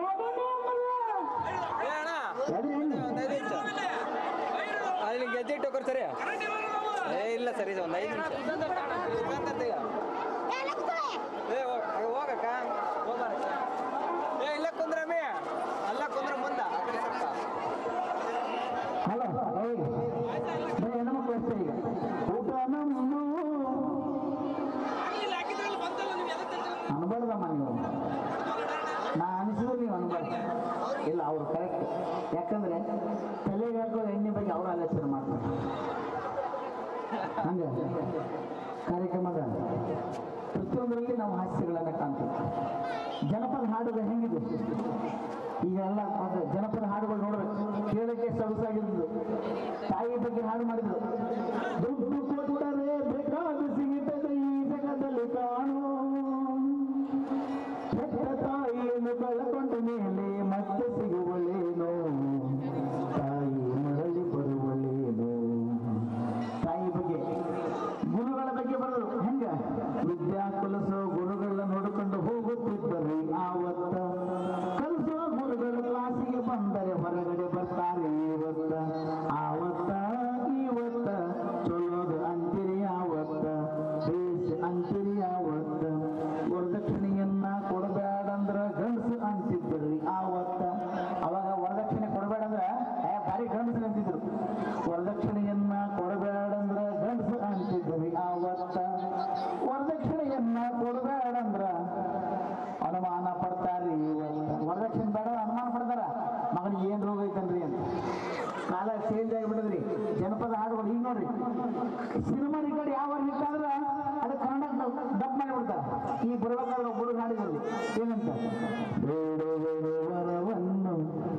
ಅಣ್ಣ ಯಾವ್ದು ಹೇಳಿ ಒಂದು ಐದು ನಿಮಿಷ ಅಲ್ಲಿ ಗೆಜ್ಜೆ ಇಟ್ಟು ಹೋಗ್ರಿ ಸರಿ ಏ ಇಲ್ಲ ಸರಿ ಇದು ಒಂದು ಐದು ನಿಮಿಷ ಏ ಹೋಗ್- ಹಾಗೆ ಹೋಗಕ್ಕ ಹೋಗ್ಬಾರಕ್ಕ ಏ ಇಲ್ಲ ಕುಂದ್ರಮ್ಮಿ ಅಲ್ಲ ಕುಂದ್ರ ಮುಂದ ಆ ಕಡೆ ಸ್ವಲ್ಪ. ಹಲೋ ಏಯ್ ಬರೀ ಹೆಣ್ಮಕ್ಳು ಅಷ್ಟೇ ಈಗ ಊಟ ನಮ್ದು ಅನ್ಬಾರ್ದಮ್ಮ ನೀವು ನಾ ಅನಿಸಿದ್ರು ನೀವು ಅನ್ಬಾರ್ದು ಇಲ್ಲ ಅವ್ರು ಕರೆಕ್ಟ್ ಯಾಕಂದ್ರೆ ತಲೆಗೆ ಹಾಕೋ ಎಣ್ಣೆ ಬಗ್ಗೆ ಅವ್ರು ಆಲೋಚನೆ ಮಾಡ್ತಾರೆ ಹಂಗೆ ಕಾರ್ಯಕ್ರಮದ ಪ್ರತಿಯೊಂದರಲ್ಲಿ ನಾವು ಹಾಸ್ಯಗಳನ್ನು ಕಾಣ್ತೀವಿ ಜನಪದ ಹಾಡುಗಳು ಹೆಂಗಿದೆ ಈಗೆಲ್ಲ ಒಂದು ಜನಪದ ಹಾಡುಗಳು ನೋಡ್ಬೇಕು ಕೇಳಕ್ಕೆ ಸೊಗಸಾಗಿದ್ದು ತಾಯಿ ಬಗ್ಗೆ ಹಾಡು ಮಾಡಿದ್ರು ದುಡ್ಡು ಕೊಟ್ಟರೆ ಬೇಕಾದ ಸಿಗುತ್ತದೆ ಈ ಜಗದಲ್ಲಿ ಕಾಣು ಹೆತ್ತ ತಾಯಿಯನ್ನು ಕಳಕೊಂಡ ಮೇಲೆ ಮತ್ತೆ ಸಿಗುವಳೇನೋ ತಾಯಿ ಮರಳಿ ಬರುವಳೇನೋ ತಾಯಿ ಬಗ್ಗೆ ಗುರುಗಳ ಬಗ್ಗೆ ಬರೆದ್ರು ಹೆಂಗ ವಿದ್ಯಾ ಕಲಿಸೋ ಗುರುಗಳನ್ನ ನೋಡಿಕೊಂಡು ಹೋಗುತ್ತಿದ್ದರು ಆವತ್ತ ಕಲಿಸೋ ಗುರುಗಳು ಕ್ಲಾಸಿಗೆ ಬಂದರೆ ಹೊರಗಡೆ ಬರ್ತಾರೆ ಇವತ್ತ ಆವತ್ತ ಇವತ್ತ ಚಲೋದು ಅಂತಿರಿ ಆವತ್ತ ಬೇಸ್ ಅಂತಿರಿ ಆವತ್ತ ವರದಕ್ಷಿಣೆಯನ್ನ ಕೊಡಬೇಡಂದ್ರ ಈ ಬರ್ಬೇಕಾದ್ರೆ ಒಬ್ಬರು ಹಾಡಿದಲ್ಲಿ ಏನಂತ ಬೇಡುವೆನು ವರವನ್ನು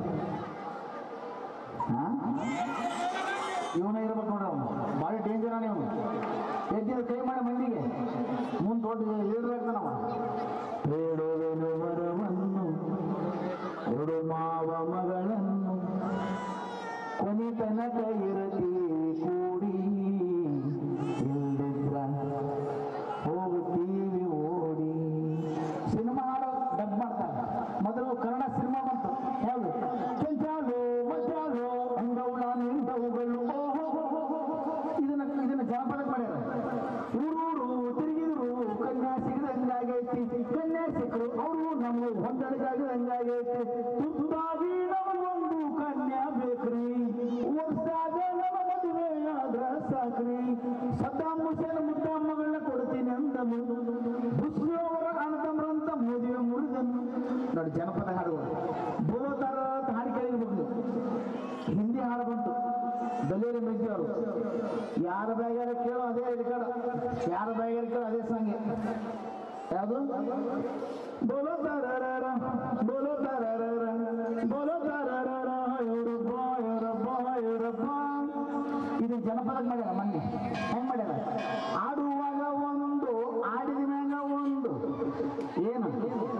ಹಾ ಇವನ ಇರ್ಬೇಕು ನೋಡ್ರಿ ಅವನು ಭಾಳ ಡೇಂಜರ್ ಅವನು ಎದ್ದಿನ ಕೈ ಮಾಡಿ ಮಂದಿಗೆ ಮುಂದೆ ದೊಡ್ಡ ಲೀಡರ್ ಆಗ್ತಾನವ ಬೇಡುವೆನು ವರವನ್ನು ಕೊಡು ಮಾವ ಮಗಳನ್ನು ಕೊನೆ ತನಕ ಇರತೀವಿ ಕೂಡಿ ಇಲ್ದಿದ್ರ ಹೋಗುತ್ತೀವಿ ಓಡಿ ಸಿನಿಮಾ ಹಾಡೋ ಡಬ್ ಮಾಡ್ತಾರೆ ಮೊದಲು ಕನ್ನಡ ಸಿನಿಮಾ ಬಂತು ಯಾವುದು ಕೆಂಚಾಲು ಮಜಾಲು ಅಂಗೌಳ ನಿಂದವುಗಳು ಇದನ್ನ ಇದನ್ನ ಜಾನಪದ ಮಾಡ್ಯಾರ ಊರೂರು ತಿರುಗಿದ್ರು ಕನ್ಯಾ ಸಿಗದಂಗಾಗೈತಿ ಕನ್ಯಾ ಸಿಕ್ಕರು ಅವರು ನಮ್ಗೆ ಹೊಂದಾಣಿಕಾಗದಂಗಾಗೈತಿ ತುತ್ತಾಗಿ ನಮಗೊಂದು ಕನ್ಯಾ ಬೇಕ್ರಿ ವರ್ಷಾಗ ನಮ್ಮ ಮದುವೆ ಆದ್ರ ಸಾಕ್ರಿ ಸದ್ದಾಂ ಹುಸೇನ್ ಮುದ್ದಮ್ಮಗಳನ್ನ ಕೊಡ್ತೀನಿ ಅಂದ ಹುಸ್ನು ಅವರ ಅಣ್ಣತಮ್ಮರಂತ ಮದುವೆ ಮುರಿದನು ನೋಡಿ ಜನಪದ ಹಾಡುಗಳು ಬೋಲೋತಾರ ಅಂತ ಹಾಡು ಕೇಳಿರ್ಬೇಕು ಹಿಂದಿ ಹಾಡು ಬಂತು ದಲೇರಿ ಮೆಜ್ಜಿ ಅವರು ಯಾರ ಬ್ಯಾಗ್ಯಾರ ಕೇಳೋ ಅದೇ ಹಿಡ್ಕಡ ಯಾರ ಬ್ಯಾಗ್ಯಾರ ಕೇಳೋ ಅದೇ ಸಂಗೆ ಯಾವುದು ಬೋಲೋ ತಾರಾರ ಬೋಲೋ ತಾರಾರ ಬೋಲೋ ತಾರಾರ ಇವರಪ್ಪ ಇವರಪ್ಪ ಇವರಪ್ಪ ಇದು ಜನಪದ ಮಾಡ್ಯಾರ ಮೊನ್ನೆ ಹೆಂಗ್ ಮಾಡ್ಯಾರ ಆಡುವಾಗ ಒಂದು ಆಡಿದ ಮ್ಯಾಗ ಒಂದು ಏನು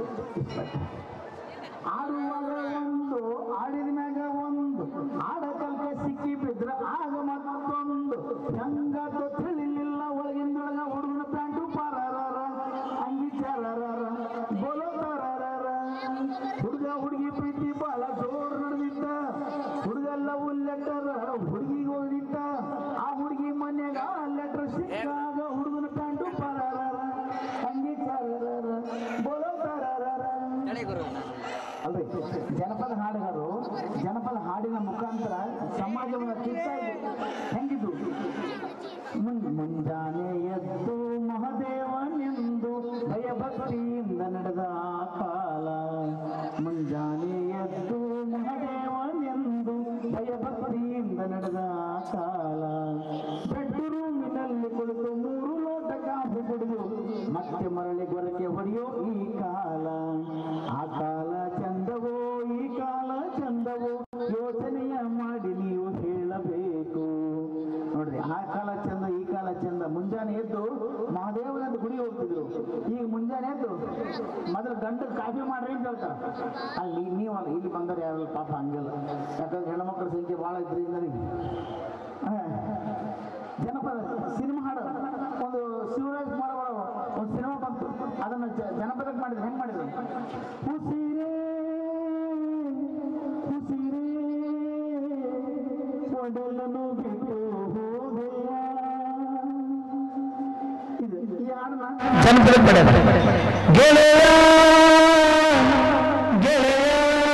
ಆಡುವಾಗ ಒಂದು ಆಡಿದ ಮ್ಯಾಗ ಒಂದು ಆಡ ಕಲ್ಕ ಸಿಕ್ಕಿ ಬಿದ್ರ ಆಗ ಮತ್ತೊಂದು ಹೆಂಗಾತ ತಿಳಿಲಿಲ್ಲ ಒಳಗಿಂದೊಳಗ ಹುಡುಗನ ಪ್ಯಾಂಟು ಪಾರಾರ ಅಂಗಿ ಚಾರಾರ ಬೋಲೋ ತಾರಾರ ಹುಡುಗ ಹುಡುಗಿ ಪ್ರೀತಿ ಬಹಳ ಜೋರ್ ನಡೆದಿತ್ತ ಹುಡುಗಲ್ಲ ಲೆಟರ್ ಹುಡುಗಿಗೆ ಹೋಗಿತ್ತ ಆ ಹುಡುಗಿ ಮನ್ಯಾಗ ಲೆಟರ್ ಸಿಕ್ಕಾಗ ಹುಡುಗನ ಪ್ಯಾಂಟು ಪಾರಾರ ಅಂಗಿ ಚಾರಾರ ಬೋಲೋ ತಾರಾರ ನಡೆ ಗುರು ಅಲ್ರಿ ಜನಪದ ಹಾಡುಗಾರರು ಜನಪದ ಹಾಡಿನ ಮುಖಾಂತರ ಸಮಾಜವನ್ನು ತಿರ್ತಾ ಇದ್ರು ಹೆಂಗಿದ್ದು ಮುನ್ ಮುಂಜಾನೆ ಎದ್ದು ಮಹದೇವನೆಂದು ಭಯಭಕ್ತಿಯಿಂದ ನಡೆದ ಆ ಕಾಲ ಮುಂಜಾನೆ ಎದ್ದು ಮಹದೇವನೆಂದು ಭಯಭಕ್ತಿಯಿಂದ ನಡೆದ ಆ ಕಾಲ ಬೆಡ್ ರೂಮಿನಲ್ಲಿ ಕುಳಿತು ಮೂರು ಲೋಟ ಕಾಫಿ ಕುಡಿದು ಮತ್ತೆ ಮರಳಿ ಗೊರಕೆ ಹೊಡೆಯೋ ಈ ಕಾಲ ಆ ಕಾಲ ಚಂದವೋ ಈ ಕಾಲ ಚಂದವೋ ಯೋಚನೆಯ ಮಾಡಿ ನೀವು ಹೇಳಬೇಕು ನೋಡ್ರಿ ಆ ಕಾಲ ಚಂದ ಈ ಕಾಲ ಚಂದ ಮುಂಜಾನೆ ಎದ್ದು ಮಹಾದೇವನಂತ ಗುಡಿ ಹೋಗ್ತಿದ್ರು ಈಗ ಮುಂಜಾನೆ ಎದ್ದು ಮೊದಲು ಗಂಡ ಕಾಫಿ ಮಾಡ್ರಿ ಅಂತ ಹೇಳ್ತಾರ ಅಲ್ಲಿ ನೀವಲ್ಲ ಇಲ್ಲಿ ಬಂದವ್ರು ಯಾರಲ್ಲ ಪಾಪ ಹಂಗಿಲ್ಲ ಯಾಕಂದ್ರೆ ಹೆಣ್ಮಕ್ಳ ಸಂಖ್ಯೆ ಭಾಳ ಇದ್ರಿಂದ ಹಾ ಜನಪದ ಸಿನಿಮಾ ಹಾಡು ಒಂದು ಶಿವರಾಜ್ ಕುಮಾರ್ ಅವರ ಒಂದು ಸಿನಿಮಾ ಬಂತು ಅದನ್ನ ಜ- ಜನಪದಕ್ಕೆ ಮಾಡಿದ್ರು ಹೆಂಗ್ ಮಾಡಿದ್ರು ಉಸಿರೇ ಉಸಿರೇ ಒಡಲನ್ನು ಬಿಟ್ಟು ಹೋದೆಯ ಇದು ಈ ಹಾಡನ್ನ ಜನಪದಕ್ಕೆ ಮಾಡಿದ್ರು ಗೆಳೆಯ ಗೆಳೆಯ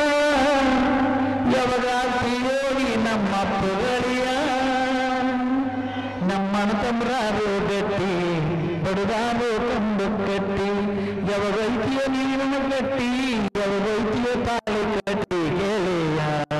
ಯಾವಾಗಾಗ್ತೀಯೋ ನೀ ನಮ್ಮ ಪುಗಳಿಯ ನಮ್ಮ ತಮ್ರಾರು ಗಟ್ಟಿ ಬಡದಾರು ಕಂಡು ಕಟ್ಟಿ ಯಾವಾಗೈತಿಯ ನೀನು ಗಟ್ಟಿ ಯಾವಾಗೈತಿಯ ತಾಳಿ ಕಟ್ಟಿ ಗೆಳೆಯ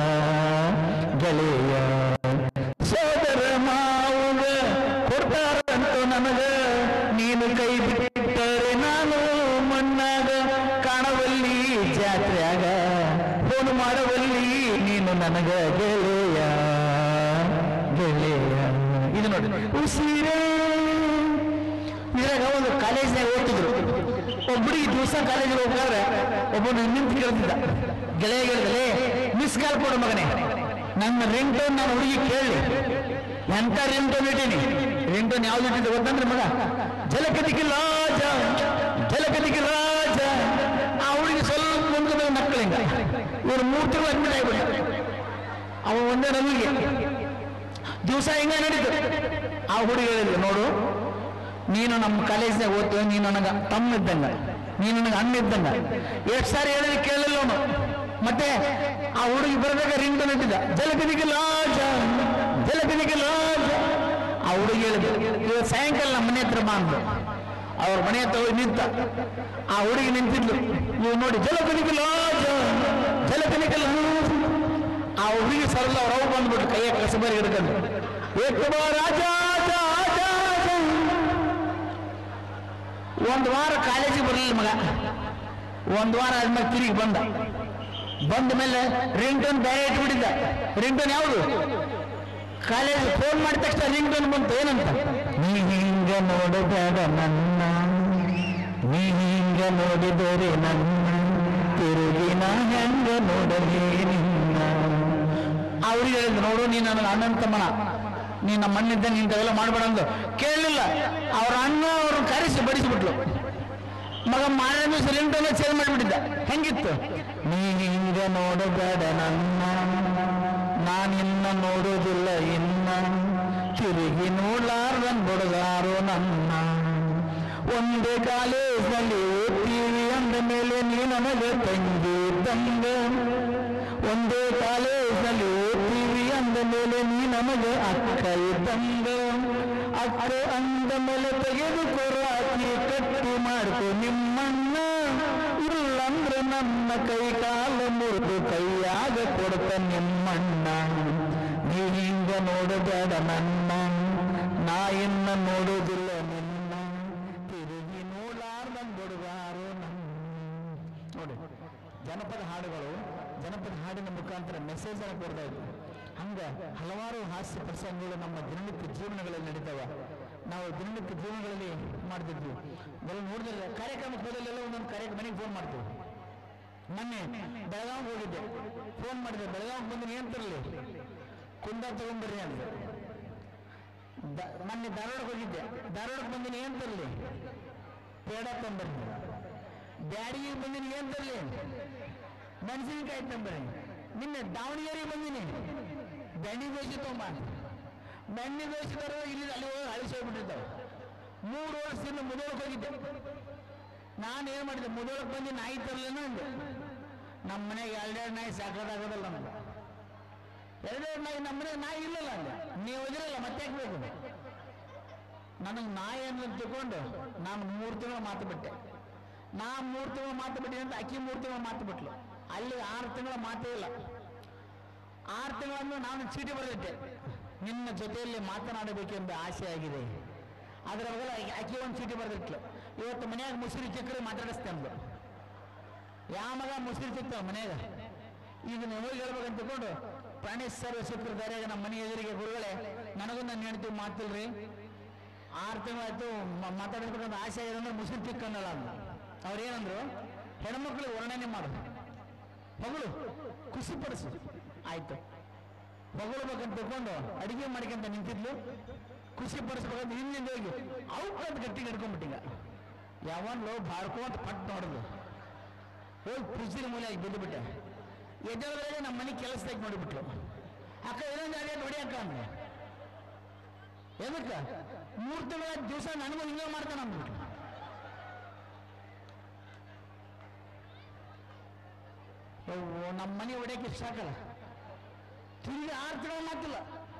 ಗೆಳೆಯ ಸೋದರ ಮಾವುಗ ಕೊಡ್ತಾರಂತ ನನಗ ನೀನು ಕೈ ಬಿಟ್ಟರೆ ನಾನು ಮಣ್ಣಾಗ ಕಾಣವಲ್ಲಿ ಜಾತ್ರೆಯಾಗ ಫೋನ್ ಮಾಡವಲ್ಲಿ ನೀನು ನನಗ ಗೆಳೆಯ ಗೆಳೆಯ ಇದು ನೋಡಿ ಉಸಿರೇ ಇದ್ರಾಗ ಒಂದು ಕಾಲೇಜ್ನಾಗ ಓದ್ತಿದ್ರು ಒಬ್ಬರಿಗೆ ದಿವಸ ಕಾಲೇಜಿಗೆ ಹೋಗ್ಬೇಕಾದ್ರೆ ಒಬ್ಬನು ನಿಂತು ಕೇಳ್ತಿದ್ದ ಗೆಳೆಯ ಗೆಳೆಯಲೇ ಮಿಸ್ ಕಾಲ್ ಕೊಡು ಮಗನೇ ನನ್ನ ರಿಂಗ್ ಟೋನ್ ನಾನು ಹುಡುಗಿ ಕೇಳಿ ಎಂತ ರಿಂಗ್ ಟೋನ್ ಇಟ್ಟೀನಿ ರಿಂಗ್ ಟೋನ್ ಯಾವ್ದು ಇಟ್ಟಿದ್ದೆ ಗೊತ್ತಂದ್ರೆ ಮಗ ಜಲಕದಿಗೆ ರಾಜ ಜಲಕದಿಗೆ ರಾಜ ಆ ಹುಡುಗಿ ಸ್ವಲ್ಪ ಮುಂದೆ ಮೇಲೆ ನಕ್ಕಳಿಂಗ ಇವ್ರು ಮೂರು ತಿಂಗಳು ಅಡ್ಮಿಟ್ ಆಗಿಬಿಟ್ಟ ಅವ ಒಂದೇ ನಮಗೆ ದಿವಸ ಹಿಂಗ ನಡೀತು ಆ ಹುಡುಗಿ ಹೇಳಿದ್ಲು ನೋಡು ನೀನು ನಮ್ಮ ಕಾಲೇಜ್ನಾಗ ಓದ್ತೀವಿ ನೀನು ನನಗೆ ತಮ್ಮ ಇದ್ದಂಗ ನೀನು ನನಗೆ ಅಣ್ಣ ಇದ್ದಂಗ ಎಷ್ಟು ಸಾರಿ ಹೇಳಿದ್ರೆ ಕೇಳಲಿಲ್ಲ ಅವನು ಮತ್ತೆ ಆ ಹುಡುಗಿ ಬರ್ಬೇಕಾದ್ರೆ ರಿಂಗ್ ಇಟ್ಟಿದ್ದ ಜಲಕದಿಗೆ ಲಾಜ ಜಲಕದಿಗೆ ಲಾಜ ಆ ಹುಡುಗಿ ಹೇಳಿದ್ಲು ಇವತ್ತು ಸಾಯಂಕಾಲ ನಮ್ಮ ಮನೆ ಹತ್ರ ಬಾ ಅಂದ್ಲು ಅವ್ರ ಮನೆ ಹತ್ರ ಹೋಗಿ ನಿಂತ ಆ ಹುಡುಗಿ ನಿಂತಿದ್ಲು ನೀವು ನೋಡಿ ಜಲಕದಿಗೆ ಲಾಜ ಜಲಕದಿಗೆ ಲಾಜ ಆ ಹುಡುಗಿ ಸರಳ ಅವ್ರ ಅವು ಬಂದ್ಬಿಟ್ಟು ಕೈಯ ಕಸಬರಿ ಹಿಡ್ಕೊಂಡು ಏಕಬ ರಾಜ ರಾಜ ರಾಜ ಒಂದು ವಾರ ಕಾಲೇಜಿಗೆ ಬರಲಿಲ್ಲ ಮಗ ಒಂದು ವಾರ ಆದ್ಮೇಲೆ ತಿರುಗಿ ಬಂದ ಬಂದ ಮೇಲೆ ರಿಂಗ್ ಟೋನ್ ಬೇರೆ ಇಟ್ಬಿಟ್ಟಿದ್ದ ರಿಂಗ್ ಟೋನ್ ಯಾವುದು ಕಾಲೇಜ್ ಫೋನ್ ಮಾಡಿದ ತಕ್ಷಣ ರಿಂಗ್ ಟೋನ್ ಬಂತು ಏನಂತ ನೀ ಹಿಂಗ ನೋಡಬೇಡ ನನ್ನ ನೀ ಹಿಂಗ ನೋಡಿದರೆ ನನ್ನ ತಿರುಗಿ ನಾ ಹೆಂಗ ನೋಡಲೇ ನಿನ್ನ ಅವ್ರಿಗೆ ಹೇಳಿದ್ರು ನೋಡು ನೀ ನನ್ನ ಅಣ್ಣನ ತಮ್ಮನ ನೀ ನಮ್ಮ ಮಣ್ಣಿದ್ದ ನೀನ್ ತಗೆಲ್ಲ ಮಾಡ್ಬೇಡ ಅಂದು ಕೇಳಲಿಲ್ಲ ಅವ್ರ ಅಣ್ಣ ಅವ್ರನ್ನ ಕರೆಸಿ ಬಡಿಸಿಬಿಟ್ಲು ಮಗ ಮಾರನೇ ದಿವಸ ರಿಂಟೋನ ಚೇಂಜ್ ಮಾಡಿಬಿಟ್ಟಿದ್ದ ಹೆಂಗಿತ್ತು ನೀ ಹಿಂಗ ನೋಡಬೇಡ ನನ್ನ ನಾನಿನ್ನ ನೋಡೋದಿಲ್ಲ ಇನ್ನ ತಿರುಗಿ ನೋಡ್ಲಾರ್ದನ್ ಬಡದಾರೋ ನನ್ನ ಒಂದೇ ಕಾಲೇಜ್ನಲ್ಲಿ ಓದ್ತೀವಿ ಅಂದ ಮೇಲೆ ನೀ ನನಗೆ ತಂಗಿ ತಂಗ ಒಂದೇ ಕಾಲೇಜ್ನಲ್ಲಿ ಓದ್ತೀವಿ ಅಂದ ಮೇಲೆ ನೀ ನಮಗೆ ಅಕ್ಕ ಇದ್ದಂಗ ಅಕ್ಕ ಅಂದ ಮೇಲೆ ತೆಗೆದುಕೊರಾಕಿ ಕಟ್ಟಿ ಮಾಡ್ಕೊ ನಿಮ್ಮಣ್ಣ ಇಲ್ಲಂದ್ರೆ ನನ್ನ ಕೈ ಕಾಲ ಮುರಿದು ಕೈಯಾಗ ಕೊಡ್ತ ನಿಮ್ಮಣ್ಣ ನೀ ಹಿಂಗ ನೋಡಬೇಡ ನನ್ನ ನಾ ಇನ್ನ ನೋಡೋದಿಲ್ಲ ನಿನ್ನ ತಿರುಗಿ ನೋಡಾರ್ದಂಗ್ ಬಡುಗಾರು ನನ್ನ ನೋಡಿ ಜನಪದ ಹಾಡುಗಳು ಜನಪದ ಹಾಡಿನ ಮುಖಾಂತರ ಮೆಸೇಜ್ ಅನ್ನು ಕೊಡ್ತಾ ಇದ್ವು ಹಂಗ ಹಲವಾರು ಹಾಸ್ಯ ಪ್ರಸಂಗಗಳು ನಮ್ಮ ದಿನನಿತ್ಯ ಜೀವನಗಳಲ್ಲಿ ನಡೀತಾವ ನಾವು ದಿನನಿತ್ಯ ಜೀವನಗಳಲ್ಲಿ ಮಾಡ್ತಿದ್ವಿ ಎಲ್ಲ ನೋಡಿದ್ರೆ ಕಾರ್ಯಕ್ರಮಕ್ಕೆ ಹೋದಲ್ಲೆಲ್ಲ ಒಂದೊಂದು ಕಾರ್ಯಕ್ರಮ ಮನೆಗೆ ಫೋನ್ ಮಾಡ್ತೀವಿ ಮೊನ್ನೆ ಬೆಳಗಾವಿಗೆ ಹೋಗಿದ್ದೆ ಫೋನ್ ಮಾಡಿದೆ ಬೆಳಗಾವಿಗೆ ಬಂದು ಏನ್ ತರಲಿ ಕುಂದ ತಗೊಂಡ್ಬರ್ರಿ ಅಂದ್ರೆ ದ- ಮೊನ್ನೆ ಧಾರವಾಡಕ್ಕೆ ಹೋಗಿದ್ದೆ ಧಾರವಾಡಕ್ಕೆ ಬಂದಿನಿ ಏನ್ ತರಲಿ ಪೇಡ ತಂಬರ್ರಿ ಬ್ಯಾಡಿಗೆ ಬಂದಿನಿ ಏನ್ ತರಲಿ ಮೆಣಸಿನಕಾಯಿ ತಂಬರ್ರಿ ನಿನ್ನೆ ದಾವಣಗೆರೆಗೆ ಬಂದಿನಿ ಬೆಣ್ಣೆ ದೋಸೆ ತೊಂಬ ಬೆಣ್ಣೆ ದೋಸೆ ತರೋ ಇಲ್ಲಿ ಅಲ್ಲಿ ಹೋಗಿ ಅಳಿಸಿ ಹೋಗ್ಬಿಟ್ಟಿದ್ದಾವೆ ಮೂರು ವರ್ಷದಿಂದ ಮುದೋಳಕ್ಕೆ ಹೋಗಿದ್ದೆ ನಾನು ಏನು ಮಾಡಿದೆ ಮುದೋಳಕ್ಕೆ ಬಂದು ನಾಯಿ ತರಲೇನೋ ಅಂದೆ ನಮ್ಮ ಮನೆಗೆ ಎರಡೆರಡು ನಾಯಿ ಸಾಕೋದಾಗೋದಲ್ಲ ನಮ್ಗೆ ಎರಡೆರಡು ನಾಯಿ ನಮ್ಮ ಮನೆಗೆ ನಾಯಿ ಇಲ್ಲಲ್ಲ ಅಂದೆ ನೀವು ಇದಿರಲ್ಲ ಮತ್ತೆ ಯಾಕೆ ಬೇಕು ನನಗೆ ನಾಯಿ ಅಂತ ತಿಳ್ಕೊಂಡು ನಾನು ಮೂರು ತಿಂಗಳು ಮಾತು ಬಿಟ್ಟೆ ನಾ ಮೂರು ತಿಂಗಳು ಮಾತು ಬಿಟ್ಟೆ ಅಂತ ಅಕ್ಕಿ ಮೂರು ತಿಂಗಳು ಮಾತು ಬಿಟ್ಲು ಅಲ್ಲಿ ಆರು ತಿಂಗಳ ಮಾತೇ ಇಲ್ಲ ಆರು ತಿಂಗಳನ್ನು ನಾನು ಚೀಟಿ ಬರೆದಿಟ್ಟೆ ನಿನ್ನ ಜೊತೆಯಲ್ಲಿ ಮಾತನಾಡಬೇಕೆಂಬ ಆಸೆ ಆಗಿದೆ ಅದರ ಬದಲು ಆಕೆ ಒಂದು ಚೀಟಿ ಬರೆದಿಟ್ಲು ಇವತ್ತು ಮನ್ಯಾಗ ಮುಸುರಿ ಚಿಕ್ಕರೆ ಮಾತಾಡಿಸ್ತೆ ಅಂದ್ಲು ಯಾವ ಮಗ ಮುಸುರಿ ಚಿಕ್ಕ ಮನ್ಯಾಗ ಈಗ ನೀವು ಹೋಗಿ ಹೇಳ್ಬೇಕಂತ ತಿಳ್ಕೊಂಡು ಪ್ರಾಣೇಶ್ ಸರ್ ಸಿಕ್ಕರು ದಾರ್ಯಾಗ ನಮ್ಮ ಮನೆ ಎದುರಿಗೆ ಗುರುಗಳೇ ನನಗೂ ನನ್ನ ಹೆಣ್ತಿ ಮಾತಿಲ್ರಿ ಆರು ತಿಂಗಳಾಯ್ತು ಮಾತಾಡಬೇಕಂತ ಆಸೆ ಆಗಿದೆ ಅಂದ್ರೆ ಮುಸ್ಲಿಂ ಚಿಕ್ಕ ಅನ್ನಲ್ಲ ಅಂದ ಅವ್ರು ಏನಂದ್ರು ಹೆಣ್ಮಕ್ಳಿಗೆ ವರ್ಣನೆ ಮಾಡು ಹೊಗಳು ಖುಷಿ ಪಡಿಸು ಆಯ್ತು ಹೊಗಳ್ಬೇಕಂತ ತಿಳ್ಕೊಂಡು ಅಡಿಗೆ ಮಾಡ್ಕೊಂತ ನಿಂತಿದ್ಲು ಖುಷಿ ಪಡಿಸ್ಬೇಕಂತ ಹಿಂದಿಂದ ಹೋಗಿ ಅವಕ್ಕಂತ ಗಟ್ಟಿಗೆ ಹಿಡ್ಕೊಂಡ್ಬಿಟ್ಟಿಗ ಯಾವನ್ಲೋ ಬಾರ್ಕೊಂತ ಪಟ್ ನೋಡಿದ್ಲು ಹೋಗಿ ಫ್ರಿಜ್ಜಿನ ಮೂಲೆಯಾಗಿ ಬಿದ್ದು ಬಿಟ್ಟೆ ಎದ್ದೇಳದ್ರೆ ನಮ್ಮ ಮನೆ ಕೆಲಸದಾಗ ನೋಡಿಬಿಟ್ಲು ಅಕ್ಕ ಏನೊಂದು ಅದೇ ನೋಡಿ ಅಕ್ಕ ಅಂದ್ರೆ ಎದಕ್ಕ ಮೂರು ತಿಂಗಳ ದಿವಸ ನನಗೂ ಹಿಂಗೆ ಮಾಡ್ತಾನೆ ಅಂದ್ಬಿಟ್ಲು ಅವ್ವ, ನಮ್ಮ ಮನೆ ಹೊಡೆಯಕ್ಕೆ ಇಷ್ಟ ಆಗಲ್ಲ ತಿರುಗಿ ಆರು ತಿಂಗಳು ಮಾತಿಲ್ಲ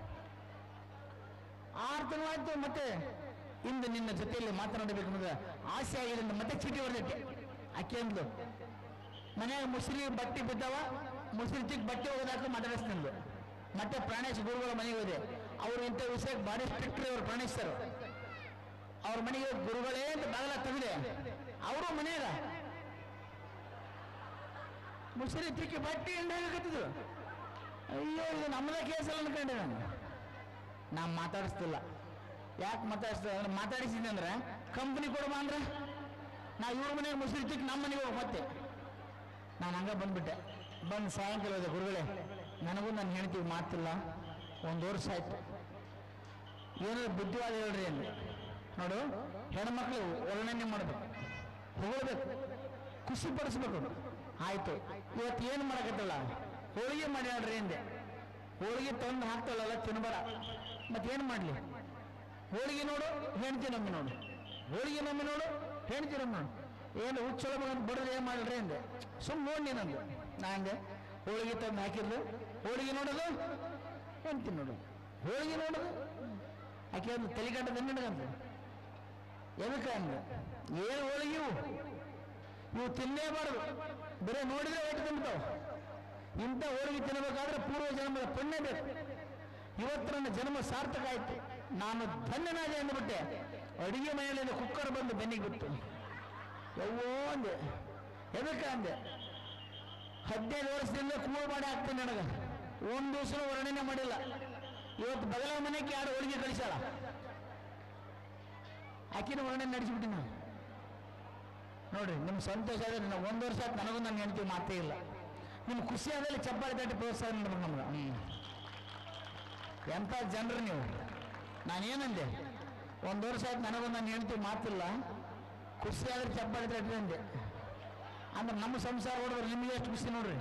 ಆರು ತಿಂಗಳಾಯ್ತು ಮತ್ತೆ ಇಂದು ನಿನ್ನ ಜೊತೆಯಲ್ಲಿ ಮಾತನಾಡಬೇಕು ಅನ್ನೋದು ಆಸೆ ಆಗಿದೆ ಅಂತ ಮತ್ತೆ ಚೀಟಿ ಹೊಡೆದಿಟ್ಟೆ ಆಕೆ ಅಂದ್ಲು ಮನ್ಯಾಗ ಮುಸ್ರಿ ಬಟ್ಟೆ ಬಿದ್ದಾವ ಮುಸ್ರಿ ಚಿಕ್ಕ ಬಟ್ಟೆ ಹೋಗೋದಾಕ ಮಾತಾಡಿಸ್ತಿದ್ಲು ಮತ್ತೆ ಪ್ರಾಣೇಶ್ ಗುರುಗಳ ಮನೆಗೆ ಹೋದೆ ಅವ್ರು ಇಂಥ ವಿಷಯಕ್ಕೆ ಭಾರಿ ಸ್ಟ್ರಿಕ್ಟ್ ಅವ್ರು ಪ್ರಾಣೇಶ್ ಸರ್ ಅವ್ರ ಮನೆಗೆ ಹೋಗಿ ಗುರುಗಳೇ ಅಂತ ಬಾಗಲ ತೆಗೆದೆ ಅವರು ಮನೆಯಾಗ ಮುಸ್ರಿ ತಿಕ್ಕಿ ಬಟ್ಟೆ ಹಿಂಡಾಗತ್ತಿದ್ರು ಅಯ್ಯೋ ಇದು ನಮ್ಮದೇ ಕೇಸಲ್ಲ ಅನ್ಕೊಂಡೆ ನಾನು ನಾ ಮಾತಾಡಿಸ್ತಿಲ್ಲ ಯಾಕೆ ಮಾತಾಡಿಸ್ತ ಅಂದ್ರೆ ಮಾತಾಡಿಸಿದ್ದೆ ಅಂದ್ರೆ ಕಂಪ್ನಿ ಕೊಡಬ ಅಂದ್ರೆ ನಾ ಇವ್ರ ಮನೆಗೆ ಮುಸ್ರಿ ತಿಕ್ಕಿ ನಮ್ಮ ಮನೆಗೆ ಹೋಗಿ ಮತ್ತೆ ನಾನು ಹಂಗ ಬಂದ್ಬಿಟ್ಟೆ ಬಂದು ಸಾಯಂಕಾಲ ಹೋದೆ ಗುರುಗಳೇ ನನಗೂ ನನ್ನ ಹೆಂಡತಿಗೆ ಮಾತಿಲ್ಲ ಒಂದು ವರ್ಷ ಆಯ್ತು ಏನಾದ್ರು ಬುದ್ಧಿವಾದ ಹೇಳ್ರಿ ಅಂದೆ ನೋಡು ಹೆಣ್ಮಕ್ಳು ವರ್ಣನೆ ಮಾಡಬೇಕು ಹೊಗಳ್ಬೇಕು ಖುಷಿ ಪಡಿಸ್ಬೇಕು ಆಯ್ತು ಇವತ್ತು ಏನು ಮಾಡಕತ್ತಲ್ಲ ಹೋಳಿಗೆ ಮಾಡಿ ಆಡ್ರಿ ಅಂದೆ ಹೋಳಿಗೆ ತಂದು ಹಾಕ್ತಲ್ಲ ತಿನ್ಬೇಡ ಮತ್ತೇನು ಮಾಡಲಿ ಹೋಳಿಗೆ ನೋಡು ಹೆಣ್ತಿ ನಮ್ಮಿ ನೋಡು ಹೋಳಿಗೆ ನಮ್ಮಿ ನೋಡು ಹೆಣ್ತಿ ನಮ್ಮಿ ನೋಡು ಏನು ಹುಚ್ಚೊಳ ಮಗನ್ ಬಡದ್ರೆ ಏನು ಮಾಡ್ರಿ ಅಂದೆ ಸುಮ್ ನೋಡಿ ನೀನಂದು ನಾ ಅಂದೆ ಹೋಳಿಗೆ ತಂದು ಹಾಕಿದ್ಲು ಹೋಳಿಗೆ ನೋಡೋದು ಹೆಣ್ತಿ ನೋಡೋದು ಹೋಳಿಗೆ ನೋಡೋದು ಆಕೆ ಒಂದು ತಲೆಗಡ್ಡ ದಂಡಿಡ್ಕಂತ ಎದಕ್ಕೆ ಅಂದೆ ಏನು ಹೋಳಿಗೆ ಇವು ಇವು ತಿನ್ನೇಬಾರದು ಬರೀ ನೋಡಿದ್ರೆ ಹೊಟ್ಟೆ ತುಂಬ್ತಾವ ಇಂಥ ಹೋಳಿಗೆ ತಿನ್ನಬೇಕಾದ್ರೆ ಪೂರ್ವ ಜನ್ಮದ ಪುಣ್ಯ ಬೇಕು ಇವತ್ತು ನನ್ನ ಜನ್ಮ ಸಾರ್ಥಕ ಆಯ್ತು ನಾನು ಧನ್ಯನಾದೆ ಅಂದ್ಬಿಟ್ಟೆ ಅಡಿಗೆ ಮನೆಯಲ್ಲಿ ಕುಕ್ಕರ್ ಬಂದು ಬೆನ್ನಿಗೆ ಬಿತ್ತು ಯವ್ವೋ ಅಂದೆ ಎದಕ್ಕೆ ಅಂದೆ ಹದಿನೈದು ವರ್ಷದಿಂದ ಕೂಳು ಮಾಡಿ ಹಾಕ್ತೇನೆ ನನಗೆ ಒಂದು ದಿವಸ ವರ್ಣನೆ ಮಾಡಿಲ್ಲ ಇವತ್ತು ಬಗಲ ಮನೆಗೆ ಯಾರು ಹೋಳಿಗೆ ಕಳಿಸಾಳ ಆಕಿನ ವರ್ಣನೆ ನಡೆಸಿಬಿಟ್ಟು ನಾನು ನೋಡ್ರಿ ನಿಮ್ಮ ಸಂತೋಷ ಆದ್ರೆ ನಾನು ಒಂದು ವರ್ಷ ಆಯ್ತು ನನಗೂ ನನ್ನ ಹೆಂಡತಿ ಮಾತೇ ಇಲ್ಲ ನಿಮ್ಮ ಖುಷಿ ಆದಲ್ಲಿ ಚಪ್ಪಾಳೆ ತಟ್ಟಿ ಪ್ರೋತ್ಸಾಹ ನೀಡ್ಬೇಕು ನಮ್ಗೆ ಹ್ಞೂ ಎಂಥ ಜನರು ನೀವು ನಾನೇನಂದೆ ಒಂದು ವರ್ಷ ಆಯ್ತು ನನಗೂ ನನ್ನ ಹೆಂಡತಿ ಮಾತಿಲ್ಲ ಖುಷಿ ಆದ್ರೆ ಚಪ್ಪಾಳೆ ತಟ್ಟಿ ಅಂದೆ ಅಂದ್ರೆ ನಮ್ಮ ಸಂಸಾರ ಹೊಡೆದ್ರೆ ನಿಮಗೆ ಎಷ್ಟು ಖುಷಿ ನೋಡ್ರಿ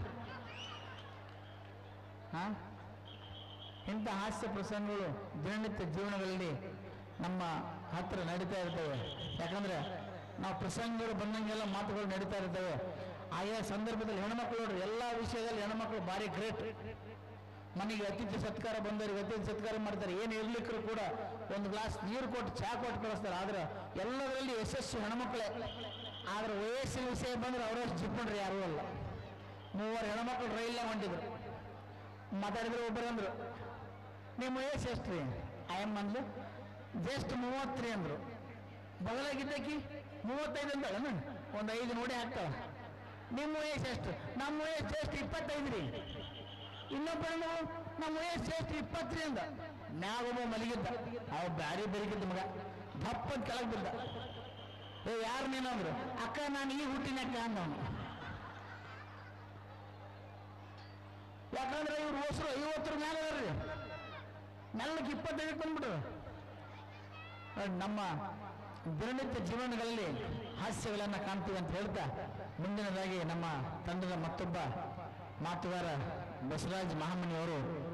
ಹಾ ಇಂಥ ಹಾಸ್ಯ ಪ್ರಸಂಗಗಳು ದಿನನಿತ್ಯ ಜೀವನಗಳಲ್ಲಿ ನಮ್ಮ ಹತ್ರ ನಡೀತಾ ಇರ್ತವೆ ಯಾಕಂದ್ರೆ ನಾವು ಪ್ರಸಂಗಗಳು ಬಂದಂಗೆಲ್ಲ ಮಾತುಗಳು ನಡೀತಾ ಇರ್ತವೆ ಆಯಾ ಸಂದರ್ಭದಲ್ಲಿ ಹೆಣ್ಮಕ್ಳು ನೋಡ್ರಿ ಎಲ್ಲ ವಿಷಯದಲ್ಲಿ ಹೆಣ್ಮಕ್ಳು ಭಾರಿ ಗ್ರೇಟ್ ಮನೆಗೆ ಅತಿಥಿ ಸತ್ಕಾರ ಬಂದವರಿಗೆ ಅತಿಥಿ ಸತ್ಕಾರ ಮಾಡ್ತಾರೆ ಏನು ಇರ್ಲಿಕ್ಕೂ ಕೂಡ ಒಂದು ಗ್ಲಾಸ್ ನೀರು ಕೊಟ್ಟು ಚಹಾ ಕೊಟ್ಟು ಕಳಿಸ್ತಾರೆ ಆದ್ರೆ ಎಲ್ಲದರಲ್ಲಿ ಯಶಸ್ಸು ಹೆಣ್ಮಕ್ಳೇ ಆದ್ರೆ ವಯಸ್ಸಿನ ವಿಷಯ ಬಂದ್ರೆ ಅವರಷ್ಟು ಜಿಪ್ಪಣ್ರಿ ಯಾರೂ ಅಲ್ಲ ಮೂವರು ಹೆಣ್ಮಕ್ಳು ರೈಲ್ನ ಹೊಂಟಿದ್ರು ಮಾತಾಡಿದ್ರು ಒಬ್ಬರು ಅಂದ್ರು ನಿಮ್ಮ ವಯಸ್ಸು ಎಷ್ಟು ರೀ ಆಯಮ್ಮ ಅಂದ್ಲು ಜಸ್ಟ್ ಮೂವತ್ತ್ರಿ ಅಂದ್ರು ಬಗಲಾಗಿದ್ದಕ್ಕಿ ಮೂವತ್ತೈದು ಅಂದಳನ ಒಂದು ಐದು ನೋಡಿ ಹಾಕ್ತಾಳ ನಿಮ್ಮ ವಯಸ್ಸು ಎಷ್ಟು ನಮ್ಮ ವಯಸ್ಸು ಎಷ್ಟು ಇಪ್ಪತ್ತೈದು ರೀ ಇನ್ನೊಬ್ಬ ಮಗು ನಮ್ಮ ವಯಸ್ಸು ಎಷ್ಟು ಇಪ್ಪತ್ತ್ರಿ ಅಂದ ಮ್ಯಾಗೊಬ್ಬ ಮಲಗಿದ್ದ ಅವ ಬ್ಯಾರಿ ಬೆರಿಗಿದ್ದ ಮಗ ದಪ್ಪದ ಕೆಳಗೆ ಬಿದ್ದ ಏ ಯಾರು ನೀನಂದ್ರು ಅಕ್ಕ ನಾನು ಈ ಹುಟ್ಟಿನಕ್ಕ ಅಂದವನು ಯಾಕಂದ್ರೆ ಇವ್ರು ಹೊಸರು ಐವತ್ತರ ಮೇಲೆ ಅದಾರ್ರಿ ನೆಲಕ್ಕೆ ಇಪ್ಪತ್ತೈದಕ್ಕೆ ಬಂದ್ಬಿಟ್ರು ನೋಡಿ, ನಮ್ಮ ದಿನನಿತ್ಯ ಜೀವನಗಳಲ್ಲಿ ಹಾಸ್ಯಗಳನ್ನು ಕಾಣ್ತೀವಿ ಅಂತ ಹೇಳ್ತಾ ಮುಂದಿನದಾಗಿ ನಮ್ಮ ತಂಡದ ಮತ್ತೊಬ್ಬ ಮಾತುಗಾರ ಬಸವರಾಜ್ ಮಹಾಮನಿ ಅವರು